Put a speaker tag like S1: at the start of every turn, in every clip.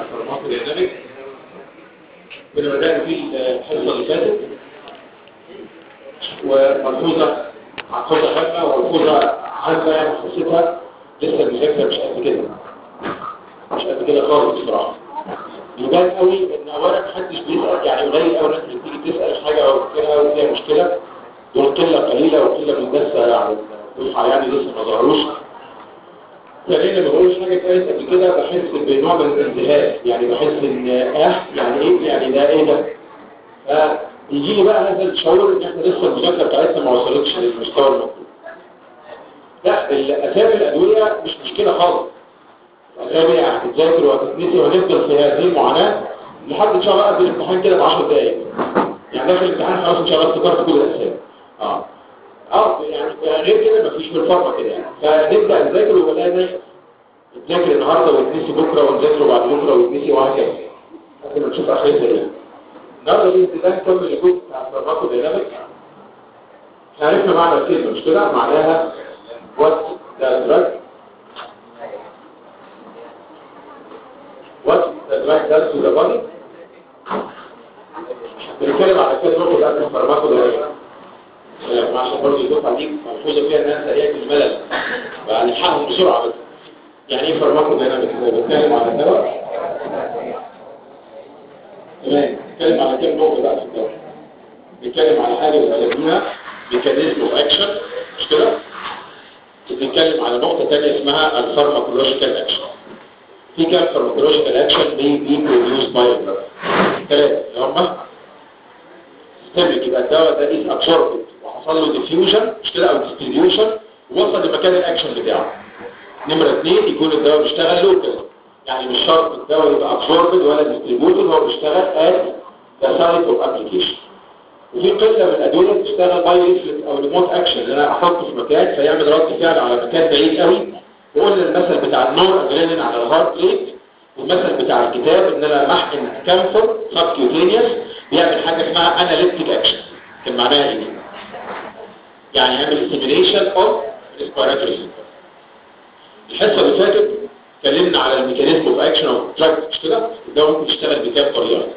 S1: الفارماكوديناميك كنا بدأنا في الحصة اللي فاتت وملحوظة عقودة هامة وملحوظة عامة يعني حسيتها لسه المذاكرة مش قد كده مش قد كده خالص بصراحة يبان قوي ان اولا محدش بيسأل يعني قليل قوي الناس اللي بتيجي تسأل حاجة او فاكرها وفيها مشكلة دول قلة قليلة وقلة من دسة يعني الدفعة يعني لسه ما ظهروش يعني ما بقولش حاجة كويس قبل كده بحس بنوع من الانتهاء يعني بحس ان اه يعني ايه يعني ده ايه ده فيجي لي بقى هذا الشعور ان احنا لسه المذاكرة بتاعتنا ما وصلتش للمستوى المطلوب لا الاسامي الادوية مش مشكلة خالص الاسامي هتتذاكر وهتتنسي وهنفضل في هذه المعاناة لحد ان شاء الله قبل الامتحان كده ب 10 دقايق يعني داخل الامتحان خلاص ان شاء الله افتكرت كل الاسامي اه اه يعني غير كده مفيش بالفرقة كده يعني فنبدأ نذاكر ولا ناخد نذاكر النهارده ويتنسي بكره ونذاكره بعد بكره ويتنسي وهكذا لكن نشوف اخرتها ايه النهارده باذن الله نكمل الجزء بتاع الفارماكو دايناميك احنا عرفنا معنى الكلمه مش كده معناها وات ذا دراج وات ذا دراج داز تو ذا بودي بنتكلم على كده نقطه بقى الفارماكو دايناميك عشان برضه الدفعه دي ملحوظه فيها انها سريعه الملل فهنلحقهم بسرعه بس يعني ايه فارماكو دايناميك بنتكلم على الدواء تمام بنتكلم على كام نقطه بقى في الدواء بنتكلم على حاجه بنسميها ميكانيزم اوف اكشن مش كده بنتكلم على نقطه ثانيه اسمها الفارماكولوجيكال اكشن في كام فارماكولوجيكال اكشن بي بي بروديوس باي الدواء ثلاثه اللي هم سيستميك يبقى الدواء ده از ابسوربد وحصل له ديفيوجن مش كده او ديستريبيوشن ووصل لمكان الاكشن بتاعه نمرة اثنين يكون الدواء بيشتغل لوكال يعني مش شرط الدواء يبقى ابسوربد ولا ديستريبيوتد هو بيشتغل ات ذا سايت اوف ابلكيشن وفي قله من الادويه بتشتغل باي ريفلكس او ريموت اكشن ان انا احطه في مكان فيعمل رد فعل على مكان بعيد قوي وقلنا المثل بتاع النور ادرينالين على الهارت ريت والمثل بتاع الكتاب ان انا محقن كامفور سبكيوتينيوس بيعمل حاجه اسمها اناليتيك اكشن كان معناها ايه؟ يعني يعمل ستيميليشن اوف ريسبيراتوري الحصة اللي فاتت اتكلمنا على الميكانيزم اوف اكشن اوف دراج مش كده ده ممكن يشتغل بكام طريقه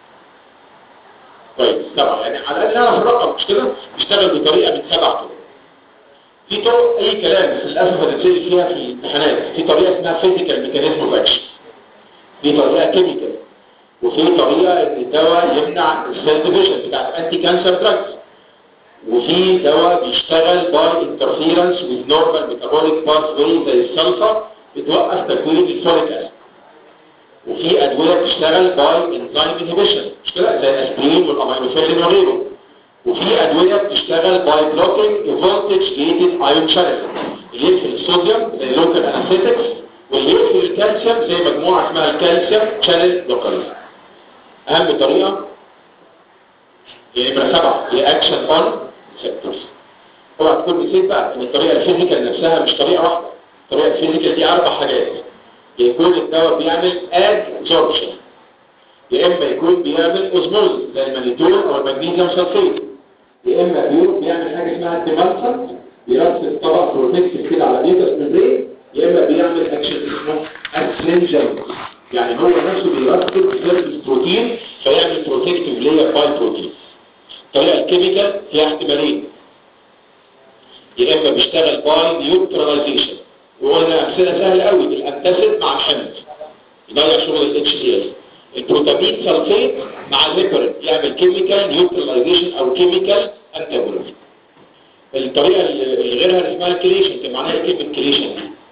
S1: طيب سبعة يعني على الاقل نعرف الرقم مش كده يشتغل بطريقه من سبع طرق في طرق اي كلام بس للاسف هتتسال فيها في الامتحانات في طريقه اسمها فيزيكال ميكانيزم اوف اكشن في طريقه كيميكال وفي طريقه ان الدواء يمنع السيل ديفيجن بتاعت انتي كانسر دراجز وفي دواء بيشتغل باي انترفيرنس with normal metabolic pathway زي السلفة بتوقف تكوين الفوليك اسيد وفي ادويه بتشتغل باي انزيم انهبيشن مش كده زي الاسبرين والامينوفيلين وغيره وفي ادويه بتشتغل باي بلوكينج فولتج جيتد ايون شانل اللي يقفل الصوديوم زي لوكال انستيكس واللي يقفل الكالسيوم زي مجموعه اسمها الكالسيوم شانل بلوكرز اهم طريقه هي نمره سبعه هي اكشن اون ريسبتورز طبعا تكون نسيت بقى ان الطريقه الفيزيكال نفسها مش طريقه واحده الطريقه الفيزيكال دي اربع حاجات يكون الدواء بيعمل ادزوربشن يا اما يكون بيعمل اوزموز زي المانيتول او المغنيسيوم سلفيت يا اما بيكون بيعمل حاجه اسمها ديمالسنت بيرسل طبق بروتكتيف كده على بيتس ممبرين يا اما بيعمل اكشن اسمه اسلنجنت يعني هو نفسه بيرسل سيرفيس بروتين فيعمل بروتكتيف لاير باي بروتين الطريقه الكيميكال فيها احتمالين يا اما بيشتغل باي نيوتراليزيشن وقلنا امثله سهله قوي الانتاسيد مع الحمض يضيع شغل الاتش سي ال البروتامين سلفيت مع الليبرين يعمل كيميكال نيوتراليزيشن او كيميكال انتاجونيزم الطريقه اللي غيرها اللي اسمها كليشن كان معناها ايه كلمه كليشن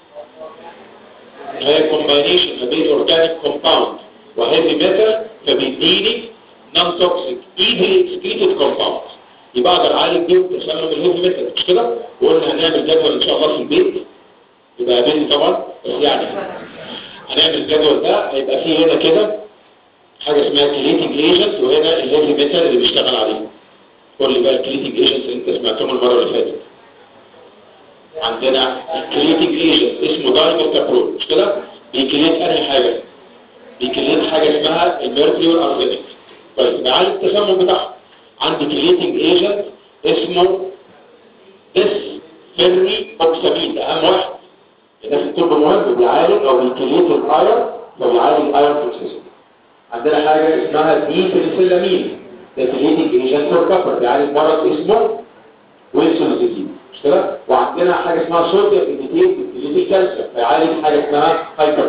S1: هي كومباينيشن ما بين اورجانيك كومباوند وهيفي ميتال فبيديني نون توكسيك ايزلي اكسكريتد كومباوند يبقى اقدر اعالج بيهم تسمم الهيفي ميتال مش كده وقلنا هنعمل جدول ان شاء الله في البيت يبقى قابلني طبعا بس يعني هنعمل الجدول ده هيبقى فيه هنا كده حاجه اسمها كليتنج ايجنت وهنا الهيفي ميتال اللي بيشتغل عليه قول لي بقى الكليتنج ايجنت اللي انت سمعتهم المره اللي فاتت عندنا الكليتنج ايجنت اسمه دايميركابرول مش كده بيكليت انهي حاجه بيكليت حاجه اسمها الميركوري والارسنيك طيب نعالج التسمم بتاعها عندي كرييتنج ايجنت اسمه ديس فيري اوكسامين ده اهم واحد ده في الطب مهم بيعالج او بيكريت الاير فبيعالج الايرون توكسيسيتي عندنا حاجه اسمها دي بنسلامين ده تريتنج ايجنت فور كفر بيعالج مرض اسمه ويلسون ديزيز مش كده وعندنا حاجه اسمها صوديوم ابيتيت بتريتنج كانسر بيعالج حاجه اسمها هايبر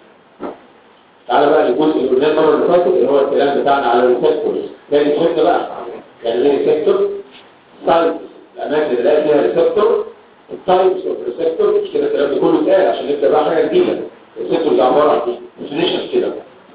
S1: تعالى بقى للجزء اللي قلناه المره اللي فاتت اللي هو الكلام بتاعنا على الريسبتورز تاني فهمنا بقى يعني ايه ريسبتور سايت الاماكن اللي نلاقي فيها ريسبتور التايبس اوف ريسبتور مش كده الكلام ده كله اتقال عشان نبدا بقى حاجه جديده الريسبتور ده عباره عن ايه ديفينيشن كده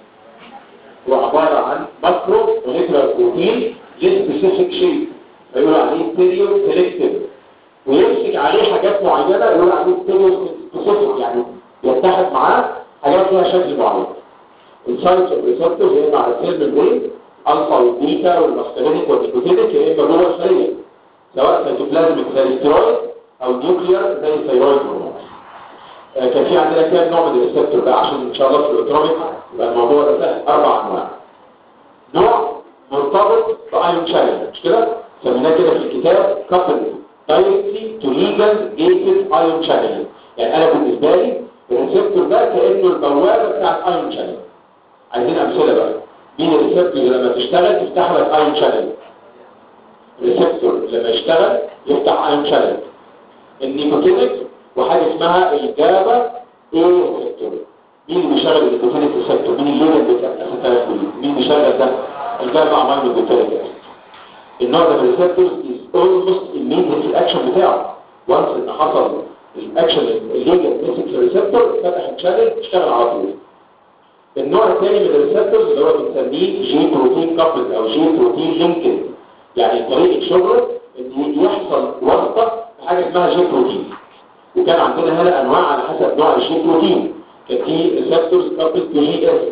S1: هو عباره عن ماكرو موليكولار بروتين لسبيسيفيك شيب فيقول عليه ستيريو سيلكتيف ويمسك عليه حاجات معينه يقول عليه ستيريو سبيسيفيك يعني يتحد معاه حاجات فيها شكل معين السايتس اوف ريسبتور يا اما على السيل ميمبرين الفا والبيتا والماسترينيك والنيكوتينيك يا اما جوه الخليه سواء سيتوبلازميك زي الستيرويد او نيوكليار زي الثيرويد هرمون آه كان في عندنا كام نوع من الريسبتور بقى عشان ان شاء الله في الاوتروميك يبقى الموضوع ده سهل اربع انواع نوع مرتبط بايون شانل مش كده سميناه كده في الكتاب كابل دايركتلي تو ليجال جيتد ايون شانل يعني انا بالنسبه لي الريسبتور ده كانه البوابه بتاعت ايون شانل عايزين امثله بقى مين الريسبتور لما تشتغل تفتح لك ايون شانل الريسبتور لما يشتغل يفتح ايون شانل النيكوتينيك وحاجه اسمها الجابا ايه ريسبتور مين اللي بيشغل النيكوتينيك ريسبتور مين اللي بتاع الاسيتالكولين مين بيشغل ده الجابا عمال بالنيكوتينيك النوع ده من الريسبتورز از اولموست immediate الاكشن بتاعه وانس ان حصل الاكشن الليجن مسك في الريسبتور فتح الشانل اشتغل على طول النوع الثاني من الريسبتورز اللي هو بنسميه جي بروتين كابل او جي بروتين لينكد يعني طريقه شغله ان يحصل واسطه في حاجه اسمها جي بروتين وكان عندنا هنا انواع على حسب نوع الجي بروتين كان في ريسبتورز كابل تو جي اس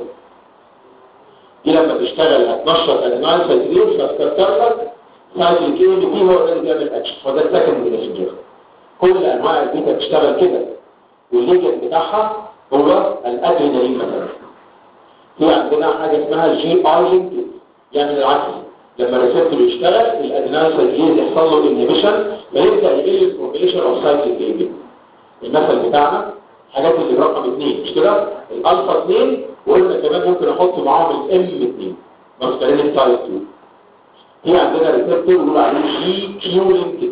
S1: دي لما تشتغل هتنشط ادينايل سايكلين فتكتر لك سايكل كي اللي فيه هو اللي بيعمل اكشن فده السكند ميسنجر كل انواع البيتا بتشتغل كده والليجن بتاعها هو الادرينالين مثلا في عندنا حاجه اسمها الجي اي لينكد يعمل العكس لما الريسبتور يشتغل الادرينال سايكلين يحصل له انهبيشن فيبدا يقل الفورميشن اوف سايكل كيبل المثل بتاعنا حاجات اللي رقم اثنين مش كده الالفا اثنين وقلنا كمان ممكن احط معاهم الام اثنين ماسكارين تايب 2 في عندنا ريسبتور بنقول عليه جي كيو لينكد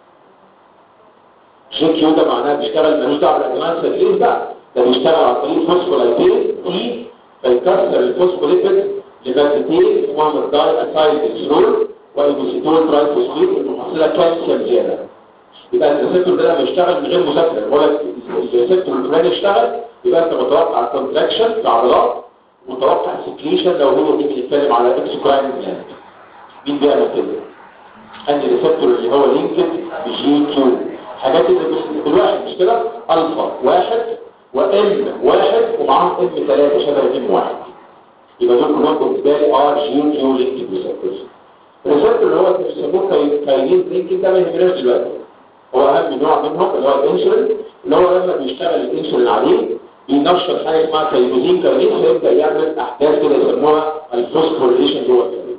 S1: جي كيو ده معناه بيشتغل ملوش دعوه بالادرينال سايكلين بقى ده بيشتغل عن طريق فوسفولايبيز تي فيكسر الفوسفوليبيد لمادتين اسمهم الداي اسايل اكسرول والايبوسيتول ترايفوسفيت المحصله كالسيوم زياده يبقى الريسبتور ده لما يشتغل من غير مذاكره ولا الريسبتور الفلاني يشتغل يبقى انت متوقع كونتراكشن في العضلات متوقع سكريشن لو هو دي بنتكلم على اكسكراين جلاند مين بيعمل كده؟ عندي ريسبتور اللي هو لينكد بجي كيو حاجات اللي كل واحد مش كده الفا واحد وام واحد ومعاهم ام ثلاثه شبه ام واحد يبقى دول كلهم بالنسبه لي ار جي كيو لينكد ريسبتورز الريسبتور اللي هو بيسموه كاينين لينكد ده ما يهمناش دلوقتي هو اهم نوع منهم اللي هو الانسولين اللي هو لما بيشتغل الانسولين عليه بينشط حاجه اسمها كاينوزين كاينيز فيبدا يعمل احداث كده يسموها الفوسفوريليشن جوه الجسم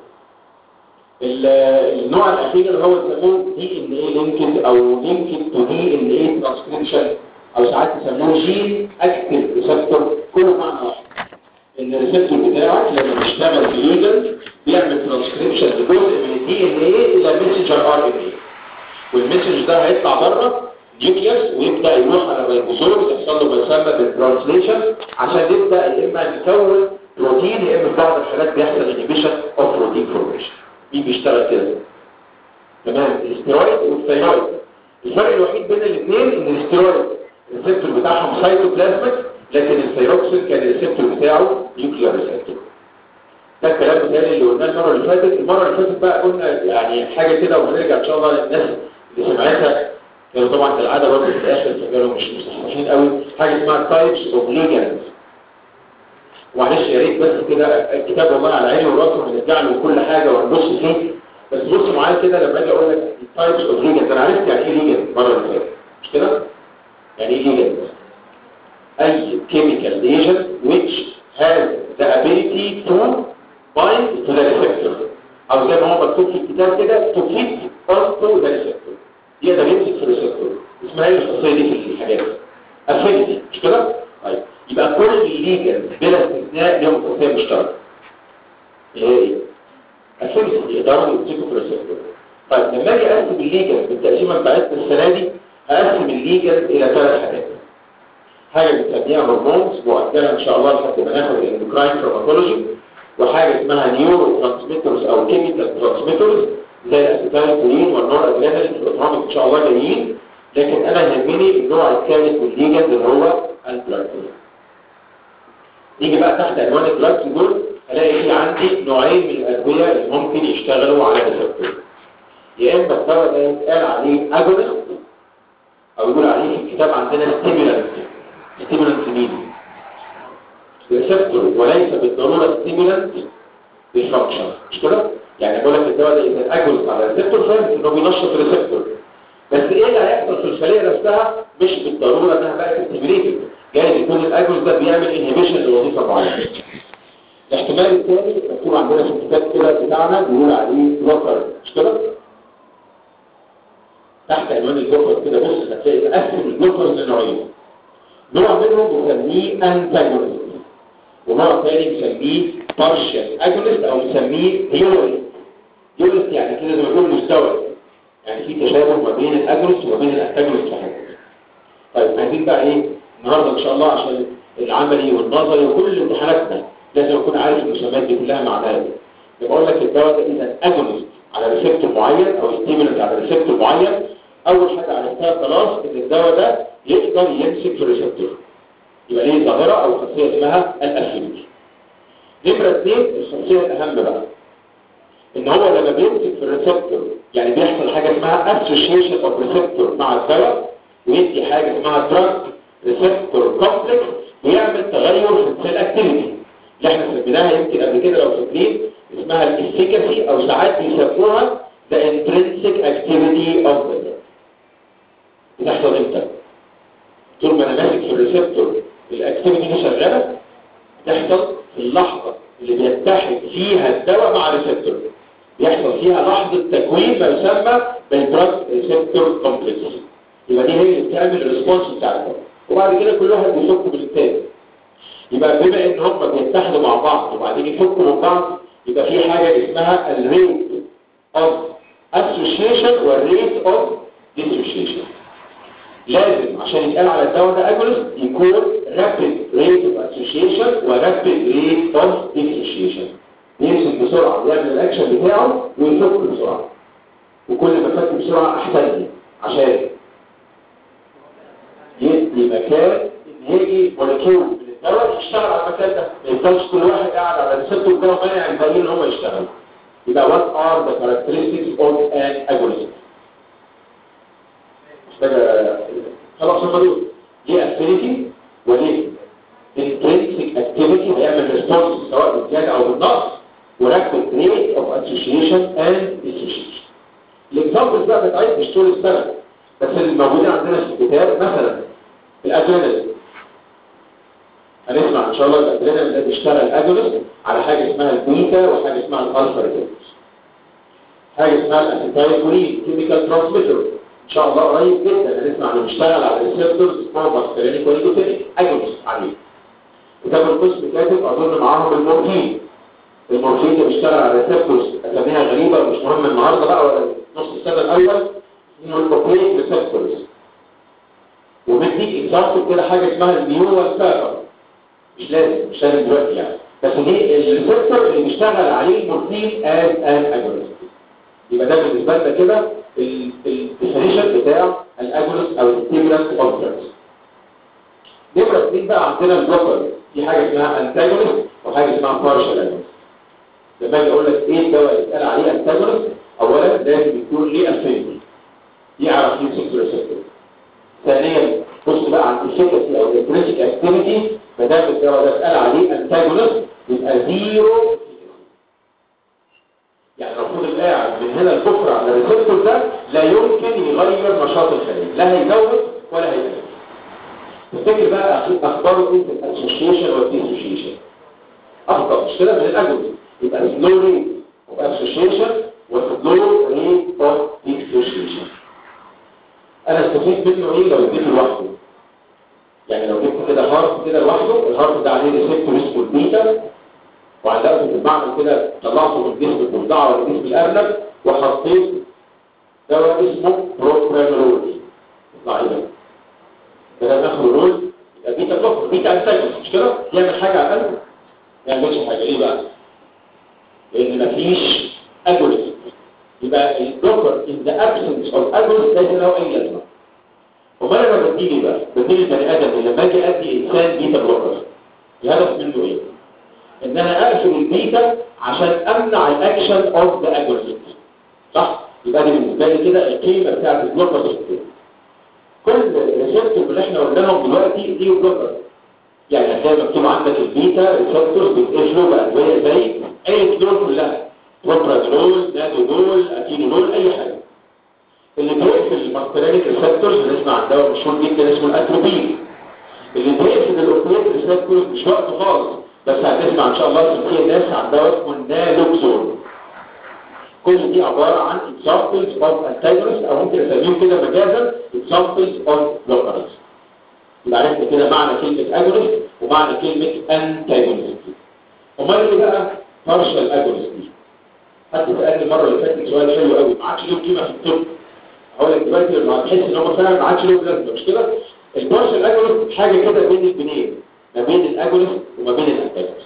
S1: النوع الاخير اللي هو يسموه دي ان اي لينكد او لينكد تو دي ان اي ترانسكريبشن او ساعات يسموه جين اكتف ريسبتور كله معنى واحد ان الريسبتور بتاعك لما بيشتغل في ليجن بيعمل ترانسكريبشن لجزء من الدي ان اي الى ميسنجر ار ان اي والمسج ده هيطلع بره نيوكليوس ويبدا يروح على الريبوزوم يحصل له ما يسمى بالترانسليشن عشان يبدا يا اما يكون بروتين يا اما في بعض الحالات بيحصل انهبيشن اوف بروتين فورميشن مين بيشتغل كده تمام الاستيرويد والثيرويد الفرق الوحيد بين الاثنين ان الاستيرويد الريسبتور بتاعهم سايتوبلازميك لكن الثيروكسين كان الريسبتور بتاعه نيوكليار ريسبتور ده الكلام بتاعي اللي قلناه المره اللي فاتت المره اللي فاتت بقى قلنا يعني حاجه كده وهنرجع ان شاء الله للناس اللي سمعتها كانوا طبعا كالعاده برضه في الاخر كانوا مش مستحيين قوي حاجه اسمها تايبس اوف ليجنز معلش يا ريت بس كده الكتاب والله على عيني وراسي وهنرجع له كل حاجه وهنبص فيه بس بص معايا كده لما اجي اقول لك تايبس اوف ليجنز انا عرفت يعني ايه ليجنز المره اللي فاتت مش كده؟ يعني ايه ليجنز؟ اي chemical agent which has the ability to bind to the receptor او زي ما هو مكتوب في الكتاب كده to fit onto the receptor يقدر يمسك في الريسبتور اسمها ايه الخاصيه دي في الحاجات افينيتي مش كده طيب يبقى كل الليجل بلا استثناء لهم خصوصيه مشتركه اللي هي ايه؟ الفيمسي يقدروا يمسكوا في الريسبتور طيب لما اجي اقسم الليجل بالتقسيمه بتاعتنا السنه دي هقسم الليجل الى ثلاث حاجات حاجه بنسميها هرمونز مؤجله ان شاء الله لحد ما ناخد الاندوكراين فارماكولوجي وحاجه اسمها نيورو ترانسميترز او كيميكال ترانسميترز زي الاسيتايلكولين والنور ادرينالين في الاوتوميك ان شاء الله جايين لكن انا يهمني النوع الثالث من الليجند اللي هو البلاك نيجي بقى تحت عنوان البلاك دول الاقي في عندي نوعين من الادويه اللي ممكن يشتغلوا على الريسبتور يا اما الدواء ده يتقال عليه اجونست او يقول عليه في الكتاب عندنا ستيمولانت ستيمولانت مين ريسبتور وليس بالضروره ستيمولانت بالفانكشن مش كده يعني بقول لك الدواء ده اذا اجونست على الريسبتور فاهم انه بينشط الريسبتور بس ايه اللي هيحصل في الخليه نفسها مش بالضروره انها بقت ستيموليتد جايز يكون الاجونست ده بيعمل انهبيشن لوظيفه معينه الاحتمال الثاني مكتوب عندنا في الكتاب كده بتاعنا بيقول عليه بلوكر مش كده تحت عنوان البلوكر كده بص هتلاقي مقسم البلوكر لنوعين نوع منهم بنسميه انتاجونست ونوع ثاني بنسميه بارشال اجونست او بنسميه هيوريست هيوريست يعني كده زي ما بنقول مستوى يعني في تشابه ما بين الاجونست وما بين الانتاجونست في حاجه طيب عايزين بقى ايه النهارده ان شاء الله عشان العملي والنظري وكل امتحاناتنا لازم اكون عارف المسميات دي كلها معناها ايه يبقى اقول لك الدواء ده اذا اجونست على ريسبتور معين او ستيمولنت على ريسبتور معين اول حاجه عرفتها خلاص ان الدواء ده يقدر يمسك في الريسبتور يبقى ليه ظاهره او خاصيه اسمها الافينيتي نمره اثنين الخاصيه الاهم بقى ان هو لما بيمسك في الريسبتور يعني بيحصل حاجه اسمها اسوشيشن اوف ريسبتور مع الدواء ويدي حاجه اسمها دراج ريسبتور كومبلكس ويعمل تغير في السيل اكتيفيتي اللي احنا سميناها يمكن قبل كده لو فاكرين اسمها الافيكاسي او ساعات بيسموها the intrinsic activity of the drug بتحصل امتى؟ طول ما انا ماسك في الريسبتور الاكتيفيتي دي شغاله تحصل في اللحظه اللي بيتحد فيها الدواء مع الريسبتور بيحصل فيها لحظه تكوين ما يسمى بالدراج ريسبتور كومبلكس يبقى دي هي اللي بتعمل الريسبونس بتاع الدواء وبعد كده كل واحد بيفك بالتاني يبقى بما ان هم بيتحدوا مع بعض وبعدين يفكوا من بعض يبقى في حاجه اسمها الريت اوف اسوشيشن والريت اوف ديسوشيشن لازم عشان يتقال على الدواء ده اجونست يكون رابيد ريت اوف اسوشيشن ورابيد ريت اوف ديسوشيشن يمسك بسرعه ويعمل الاكشن بتاعه ويفك بسرعه وكل ما فك بسرعه احسن لي عشان يدي مكان ان يجي مولكيول من الدواء يشتغل على المكان ده ما يفضلش كل واحد قاعد على الريسبتور ده ومانع الباقيين ان هم يشتغلوا يبقى what are the characteristics of an agonist محتاجة خلاص هم دول ليه affinity وليه intrinsic activity هيعمل response سواء بالزيادة او بالنقص وركب rate of association and dissociation الاكزامبلز بقى بتعيد مش طول السنة بس اللي موجودين عندنا في الكتاب مثلا الادرينالين هنسمع ان شاء الله الادرينالين ده بيشتغل اجونست على حاجه اسمها البيتا وحاجه اسمها الالفا ريسبتورز حاجه اسمها الاسيتايلكولين كيميكال ترانسميتر ان شاء الله قريب جدا هنسمع انه بيشتغل على ريسبتورز اسمها ماسكرينيك وليكوتينيك اجونست عليه كتاب القسم كاتب اظن معاهم المورفين المورفين ده بيشتغل على ريسبتورز اساميها غريبه ومش مهم النهارده بقى ولا نص السنه الاول انه الاوبيك ريسبتورز وبديك اكزامبل كده حاجه اسمها النيورال سيرفر مش لازم مش لازم دلوقتي يعني بس دي الريسبتور اللي بيشتغل عليه مورفين از ان اجونست يبقى ده بالنسبه لنا كده الديفينيشن بتاع الاجونست او الستيمولانت كونسبت نمره اثنين بقى عندنا البلوكر في حاجه اسمها انتاجونست وحاجه اسمها بارشال اجونست لما اجي اقول لك ايه الدواء اللي اتقال عليه انتاجونست اولا لازم يكون ليه افينيتي يعرف يمسك الريسبتور ثانيا بص بقى عن الافيكاسي او الانترنسيك اكتيفيتي ما دام الدواء ده اتقال عليه انتاجونست يبقى زيرو يعني المفروض القاعد من هنا لبكره على الريسبتور ده لا يمكن يغير نشاط الخليه لا هيزود ولا هيقلل تفتكر بقى اخباره ايه في الاسوشيشن والديسوشيشن افضل مش كده من الاجونست يبقى سلو ريت اوف اسوشيشن وسلو ريت اوف ديسوشيشن انا استفيد منه ايه لو اديته لوحده يعني لو جبت كده هارت كده كده لوحده الهارت ده عليه ريسبتور اسمه البيتا وعلقته في المعمل كده طلعته من جسم الضفدع ولا جسم الارنب وحطيت دواء اسمه بروبرانول يطلع ايه ده؟ ده داخل رول يبقى بيتا بلوكر بيتا انتاجونست مش كده؟ يعمل حاجه على القلب؟ ما يعملش حاجه ليه بقى؟ لان مفيش اجونست يبقى البلوكر in the absence of agonist لازم له اي لازمه امال انا بديلي بقى بديلي البني ادم اللي لما اجي ادي انسان بيتا بلوكر الهدف منه ايه؟ ان انا اقفل البيتا عشان امنع الاكشن اوف ذا اجونست صح؟ يبقى دي بالنسبه لي كده القيمه بتاعت البلوكر كده كل ريسبتور اللي احنا قلناهم دلوقتي دي بلوكر يعني هتلاقي مكتوب عندك البيتا ريسبتور بيتقفلوا بادويه زي اي دول كلها بروبرازول نادودول اتينول اي حاجه اللي بيقفل الماسكرينيك ريسبتورز بنسمع عن دواء مشهور جدا اسمه الاتروبين اللي بيقفل الاوبيات ريسبتورز مش وقت خالص بس هتسمع ان شاء الله في ناس عن دواء اسمه النالوكسون كل دي عبارة عن examples of antagonists او ممكن اسميهم كده مجازا examples of blockers يبقى عرفت كده معنى كلمة agonist ومعنى كلمة antagonist امال ايه بقى partial agonist دي حد سألني المرة اللي فاتت سؤال حلو قوي ما عادش له قيمة في الطب هقول لك دلوقتي لما هتحس ان هو فعلا ما عادش له لازمة مش كده البارشال اجونست حاجة كده بين البنين ما بين الاجونست وما بين الانتاجونست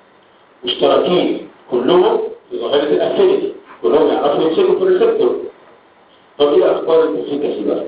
S1: مشتركين كلهم في ظاهرة الافينيتي كلهم يعرفوا يمسكوا في الريسبتور طب ايه اخبار الافيكاسي بقى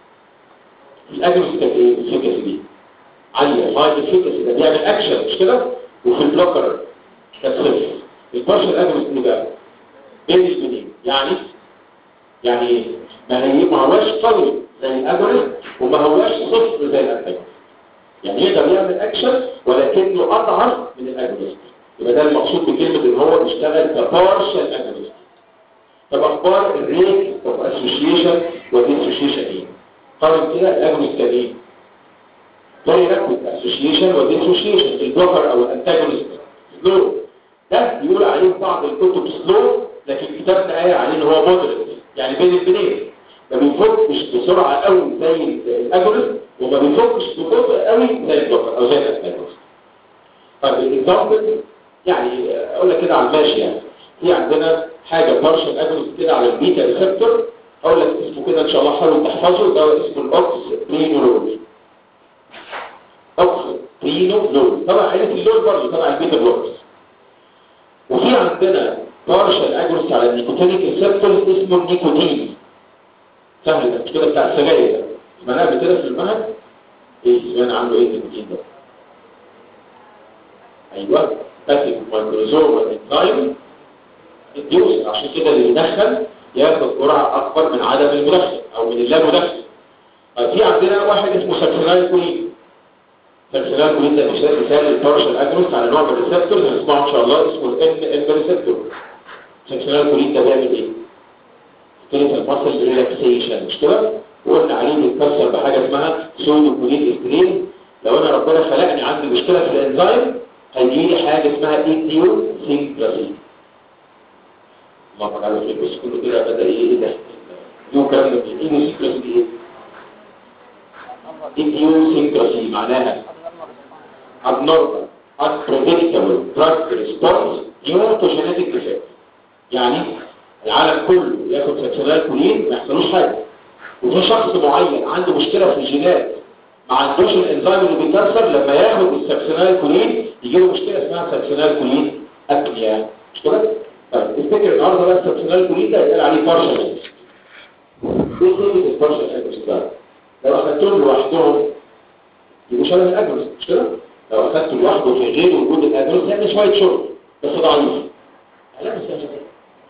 S1: الاجنس كانت ايه الافيكاسي دي عاليه هاي الافيكاسي ده بيعمل اكشن مش كده وفي البلوكر كانت صفر البارشل اجنس دي بقى بين البنين يعني يعني ايه ما هي ما هواش قوي زي الاجنس وما هواش صفر زي الانتاجنس يعني يقدر يعمل اكشن ولكنه اضعف من الاجنس يبقى ده المقصود بكلمه ان هو بيشتغل كبارشل اجنس طب اخبار الريت اوف اسوشيشن وديسوشيشن ايه قارن كده الاجونست كان ايه فيري رابيد اسوشيشن وديسوشيشن البلوكر او الانتاجونست سلو ده بيقول عليه بعض الكتب سلو لكن كتابنا قايل عليه ان هو مودريت يعني بين البنين ما بيفكش بسرعه قوي زي الاجونست وما بيفكش ببطء قوي زي البلوكر او زي الانتاجونست طيب الاكزامبل يعني اقول لك كده على الماشي يعني في عندنا حاجة بارشل اجنس كده على البيتا ريسبتور اقول لك اسمه كده ان شاء الله حاول تحفظه ده اسمه الاوكس برينولول اوكس برينولول طبعا عيلة اللول برضه طبعا البيتا بلوكس وفي عندنا بارشل اجنس على النيكوتينيك ريسبتور اسمه النيكوتين سهل ده مش كده بتاع السجاير ده سمعناه قبل كده في المهد ايه سمعنا عنه ايه النيكوتين ده ايوه باتيك مايكروزوم والانزيم الديوز عشان كده اللي يدخل ياخد جرعة أكبر من عدم المدخل أو من اللا مدخل في عندنا واحد اسمه سكسنال كولين سكسنال كولين ده مثال مثال للبارشل اجنس على نوع من الريسبتورز هنسمعه إن شاء الله اسمه الام ام ريسبتور سكسنال كولين ده بيعمل إيه؟ كلمة المصل ريلاكسيشن مش كده؟ وقلنا عليه بيتكسر بحاجة اسمها سودو كولين استرين لو أنا ربنا خلقني عندي مشكلة في الإنزيم هيجي لي حاجة اسمها ايديو سينكراسي الله تعالى في بس كله كده بدأ ايه ايه ده يو كلام ده ايديو سينكراسي دي ايه ايديو سينكراسي معناها abnormal unpredictable drug response due to genetic defect يعني العالم كله ياخد سكسنال كولين ما يحصلوش حاجه وفي شخص معين عنده مشكله في الجينات ما عندوش الانزيم اللي بيكسر لما ياخد السكسنال كولين يجي له مشكله اسمها سكسنال كولين ابنيا مش كده؟ طيب افتكر النهارده بقى السكسنال كولين ده يتقال عليه بارشل ايه قيمه البارشل اجنس لو اخدتهم لوحدهم يبقوا شبه الاجنس مش كده؟ لو اخدته لوحده في غير وجود الاجنس يعمل شويه شغل بس ضعيف لا بس يا شباب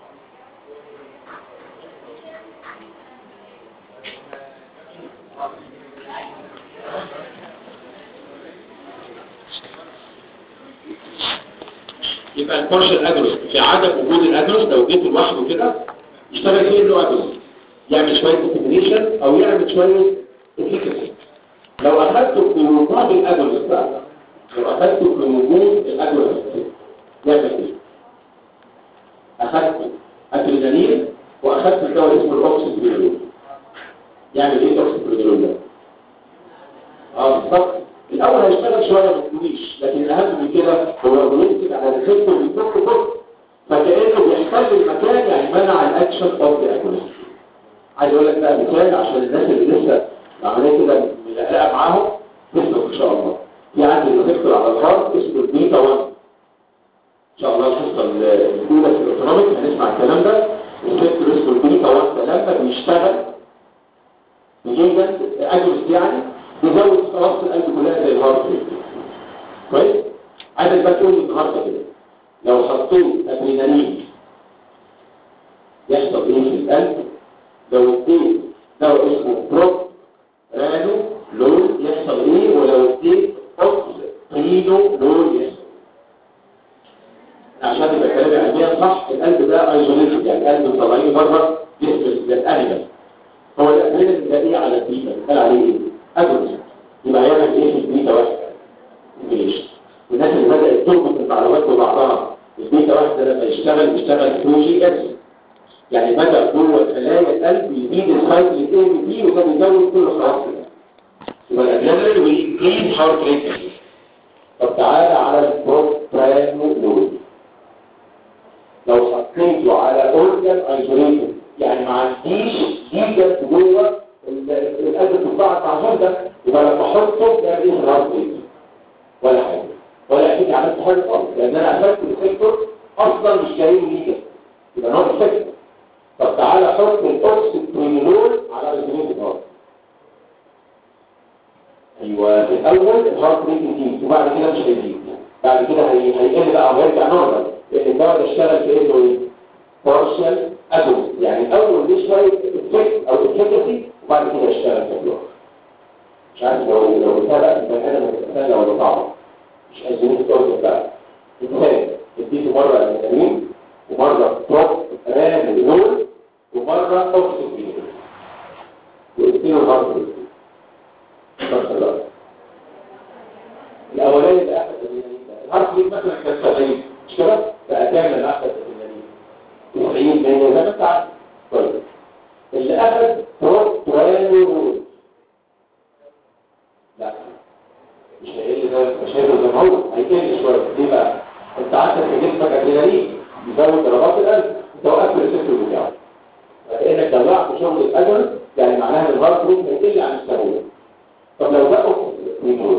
S1: يبقى البارشل اجنس في عدم وجود الاجنس لو جيته لوحده كده يشتغل فيه انه اجنس يعمل شويه كومبينيشن او يعمل شويه افيكاسي لو اخدته في وجود الاجنس بقى لو اخدته في وجود الاجنس يعمل ايه؟ اخدت ادرينالين واخدت دواء اسمه الاوكسيدرينالين يعمل ايه الاوكسيدرينالين ده؟ اه بالظبط الاول هيشتغل شويه من اكشن اوف ذا اجونست عايز اقول لك بقى مثال عشان الناس اللي لسه العمليه كده ملقلقه معاهم تسلك ان شاء الله في عندي ريسبتور على الهارت اسمه البيتا 1 ان شاء الله الحصه الاولى في الاوتونوميك هنسمع الكلام ده الريسبتور اسمه البيتا 1 ده لما بيشتغل بيجند اجونست يعني بيزود خلاص القلب كلها زي الهارت ريت كويس عايزك بقى تقول لي النهارده كده لو حطيت ادرينالين يحصل ايه في القلب لو اديت دواء اسمه بروب رانو لون يحصل ايه ولو اديت اوكس قينو لون يحصل عشان يبقى كلامي علميا صح القلب ده ايزوليتد يعني القلب مطلعينه بره جسم الانيمال هو الادرينالين ده ايه على البيتا قال عليه ايه اجونست يبقى هيعمل ايه في البيتا واحد انجليش الناس اللي بدات تربط المعلومات ببعضها البيتا واحد لما يشتغل يشتغل 2 جي اس يعني بدأ جوه خلايا القلب يزيد السايكل الاي ام بي وده بيزود كل خلاص يبقى الادرينالين وينكريز هارت ريت طب تعالى على البروبرانولول لو حطيته على اورجان ايزوليتد يعني ما عنديش ليجن جوه القلب القطاع التعصب ده يبقى لما احطه ده بيه هارت ريت ولا حاجه ولا اكيد عملت حاجه خالص لان انا قفلت السيكتور اصلا مش جاي ليجن يبقى نوع السيكتور طب تعالى حط الاوكسيترينول على ريزوليت الهارت ايوه في الاول الهارت ريت يزيد وبعد كده مش هيزيد بعد كده هي- هيقل بقى وهيرجع نورمال لان الدواء ده اشتغل في انه ايه بارشال اجون يعني الاول ليه شويه افكت او افكتسي وبعد كده اشتغل في الوقت مش عارف لو لو قلتها بقى البني ادم هتبقى ولا صعبه مش عايزين نتكلم بقى مثال اديته مره الفيتامين ومره بروب ران لول ومره اوكسجين وقلت له الهارت ريت بس لا. الاولاني اللي اخذ الادرينالين ده الهارت ريت مثلا كان 70 مش كده بقى كام اللي اخذ الادرينالين 90 100 زي ما انت عارف طيب اللي اخذ بروبرانول لا مش هيقل زي مش هيقل زي ما هو هيقل شويه ليه بقى انت عندك في جسمك ادرينالين يزود ضربات القلب انت وقفت الريسبتور بتاعه فكانك ضيعت شغل الاجل يعني معناها ان الهارت ريت هيقل عن السهوله طب لو ده اوكسجين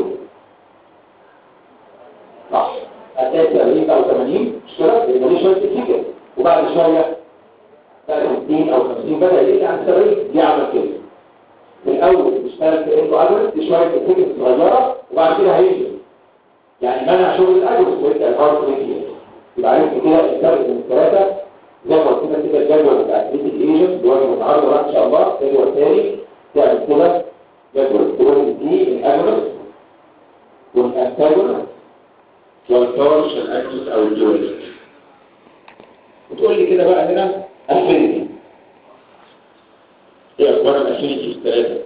S1: صح هتلاقي 70 او 80 مش كده يبقى دي شويه تفتكر وبعد شويه بقى 60 او 50 بدا يقل عن 70 دي عمل كده من الاول بيشتغل في انه اجل دي شويه تفتكر صغيره وبعد كده هينزل يعني منع شغل الاجل ويبدا الهارت ريت يقل يبقى عرفت كده الفرق بين الثلاثه زي ما قلت لك كده الجدول بتاع اتليتيك ايجنت اللي هو النهارده بقى ان شاء الله جدول تاني تعمل كده جدول تقول دي الاجنس والانتاجونس والبارشال اكسس او الدوالست وتقول لي كده بقى هنا افينيتي ايه اخبار الافينيتي الثلاثه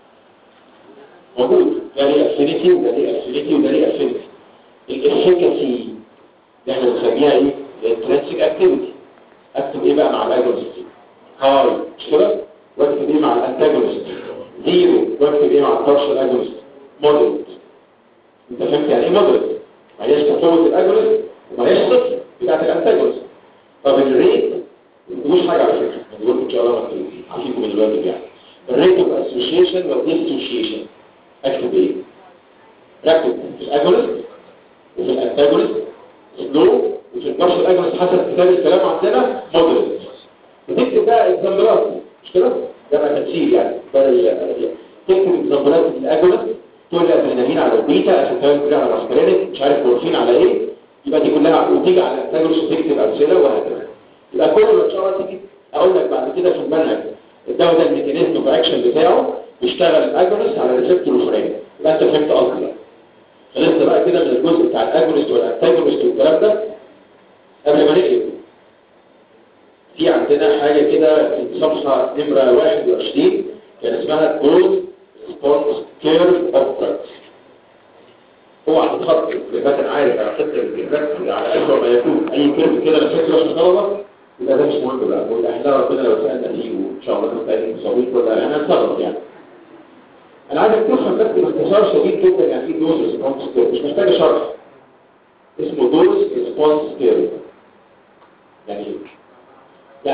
S1: موجود ده ليه افينيتي وده ليه افينيتي وده ليه افينيتي الافيكاسي اللي احنا بنسميها ايه الانترنسيك اكتيفيتي اكتب ايه بقى مع الاجونست هاي مش كده واكتب ايه مع الانتاجونست زيرو واكتب ايه مع البارشال اجونست مودريت انت فهمت يعني ايه مودريت ما هياش تفوت الاجونست وما هياش صفر بتاعت الانتاجونست طب الريت مش حاجه على فكره هنقول ان شاء الله مكتوب عارفينكم من الواجب يعني الريت اوف اسوشيشن والديسوشيشن اكتب ايه ركز في الاجونست وفي الانتاجونست سلو وفي البارشل اجونست حسب كتاب الكلام عندنا مودريت بتكتب بقى اكزامبلات مش كده ده بقى تفسير يعني بدل تكتب اكزامبلات الاجونست تقول لي ادرينالين على البيتا اسيتايل كلها على الاسبرينيك مش عارف مورفين على ايه يبقى دي كلها وتيجي على الانتاجونست تكتب امثله وهكذا يبقى كل ما ان شاء الله تيجي اقول لك بعد كده في المنهج الدواء ده الميكانيزم اوف اكشن بتاعه بيشتغل الاجونست على الريسبتور الفلاني يبقى انت فهمت قصدي يعني خلصنا بقى كده من الجزء بتاع الاجونست والانتاجونست والكلام ده قبل ما نقلب في عندنا حاجة كده في صفحة نمرة 21 كان اسمها دوز ريسبونس كيرف اوف دراجز اوعى تتخطط الجرافات انا عارف انا خدت الجرافات على اسوء ما يكون اي كيرف كده انا فاكره عشان طلبه يبقى ده مش مهم بقى بقول احنا ربنا لو سالنا فيه وان شاء الله كنت قايل مصابين ولا انا هتصرف يعني انا عايزك تفهم بس باختصار شديد جدا يعني ايه دوز ريسبونس كيرف مش محتاج شرح اسمه دوز ريسبونس كيرف يعني ايه يعني علاقة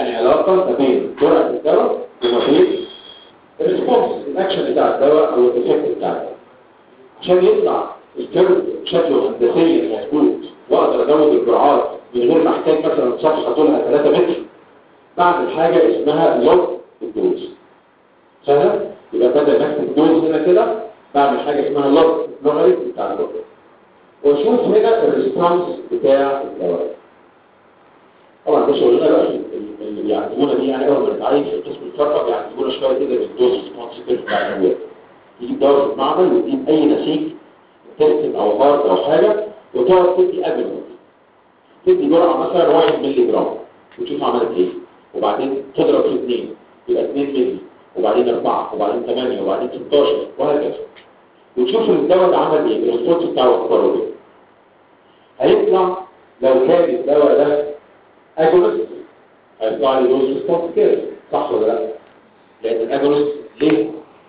S1: علاقه ما بين جرعه الدواء وما بين الريسبونس الاكشن بتاع الدواء او الايفكت بتاع الدواء عشان يطلع الكيرف شكله هندسيا مظبوط واقدر ازود الجرعات من غير ما احتاج مثلا صفحه طولها 3 متر بعمل حاجه اسمها لوج الدوز سهله يبقى بدل ما اكتب دوز هنا كده بعمل حاجه اسمها لوج لوغاريتم بتاع الدواء واشوف هنا الريسبونس بتاع الدواء طبعا ده شغلنا بقى اللي بيعلمونا دي يعني اول ما نتعين في قسم الفرقه بيعلمونا شويه كده بالدوز ريسبونس كيرف بتاع الادويه تجيب دواء في المعمل وتجيب اي نسيج ترسم او هارد او حاجه وتقعد تدي اجنبي تدي جرعه مثلا 1 مللي جرام وتشوف عملت ايه وبعدين تضرب في 2 يبقى 2 مللي وبعدين 4 وبعدين 8 وبعدين 16 وهكذا وتشوف الدواء ده عمل ايه الريسبونس بتاعه اخباره ايه هيطلع لو كان الدواء ده اجونست هيطلع لي دوز ريسبونس كده صح ولا لا لان الاجونست ليه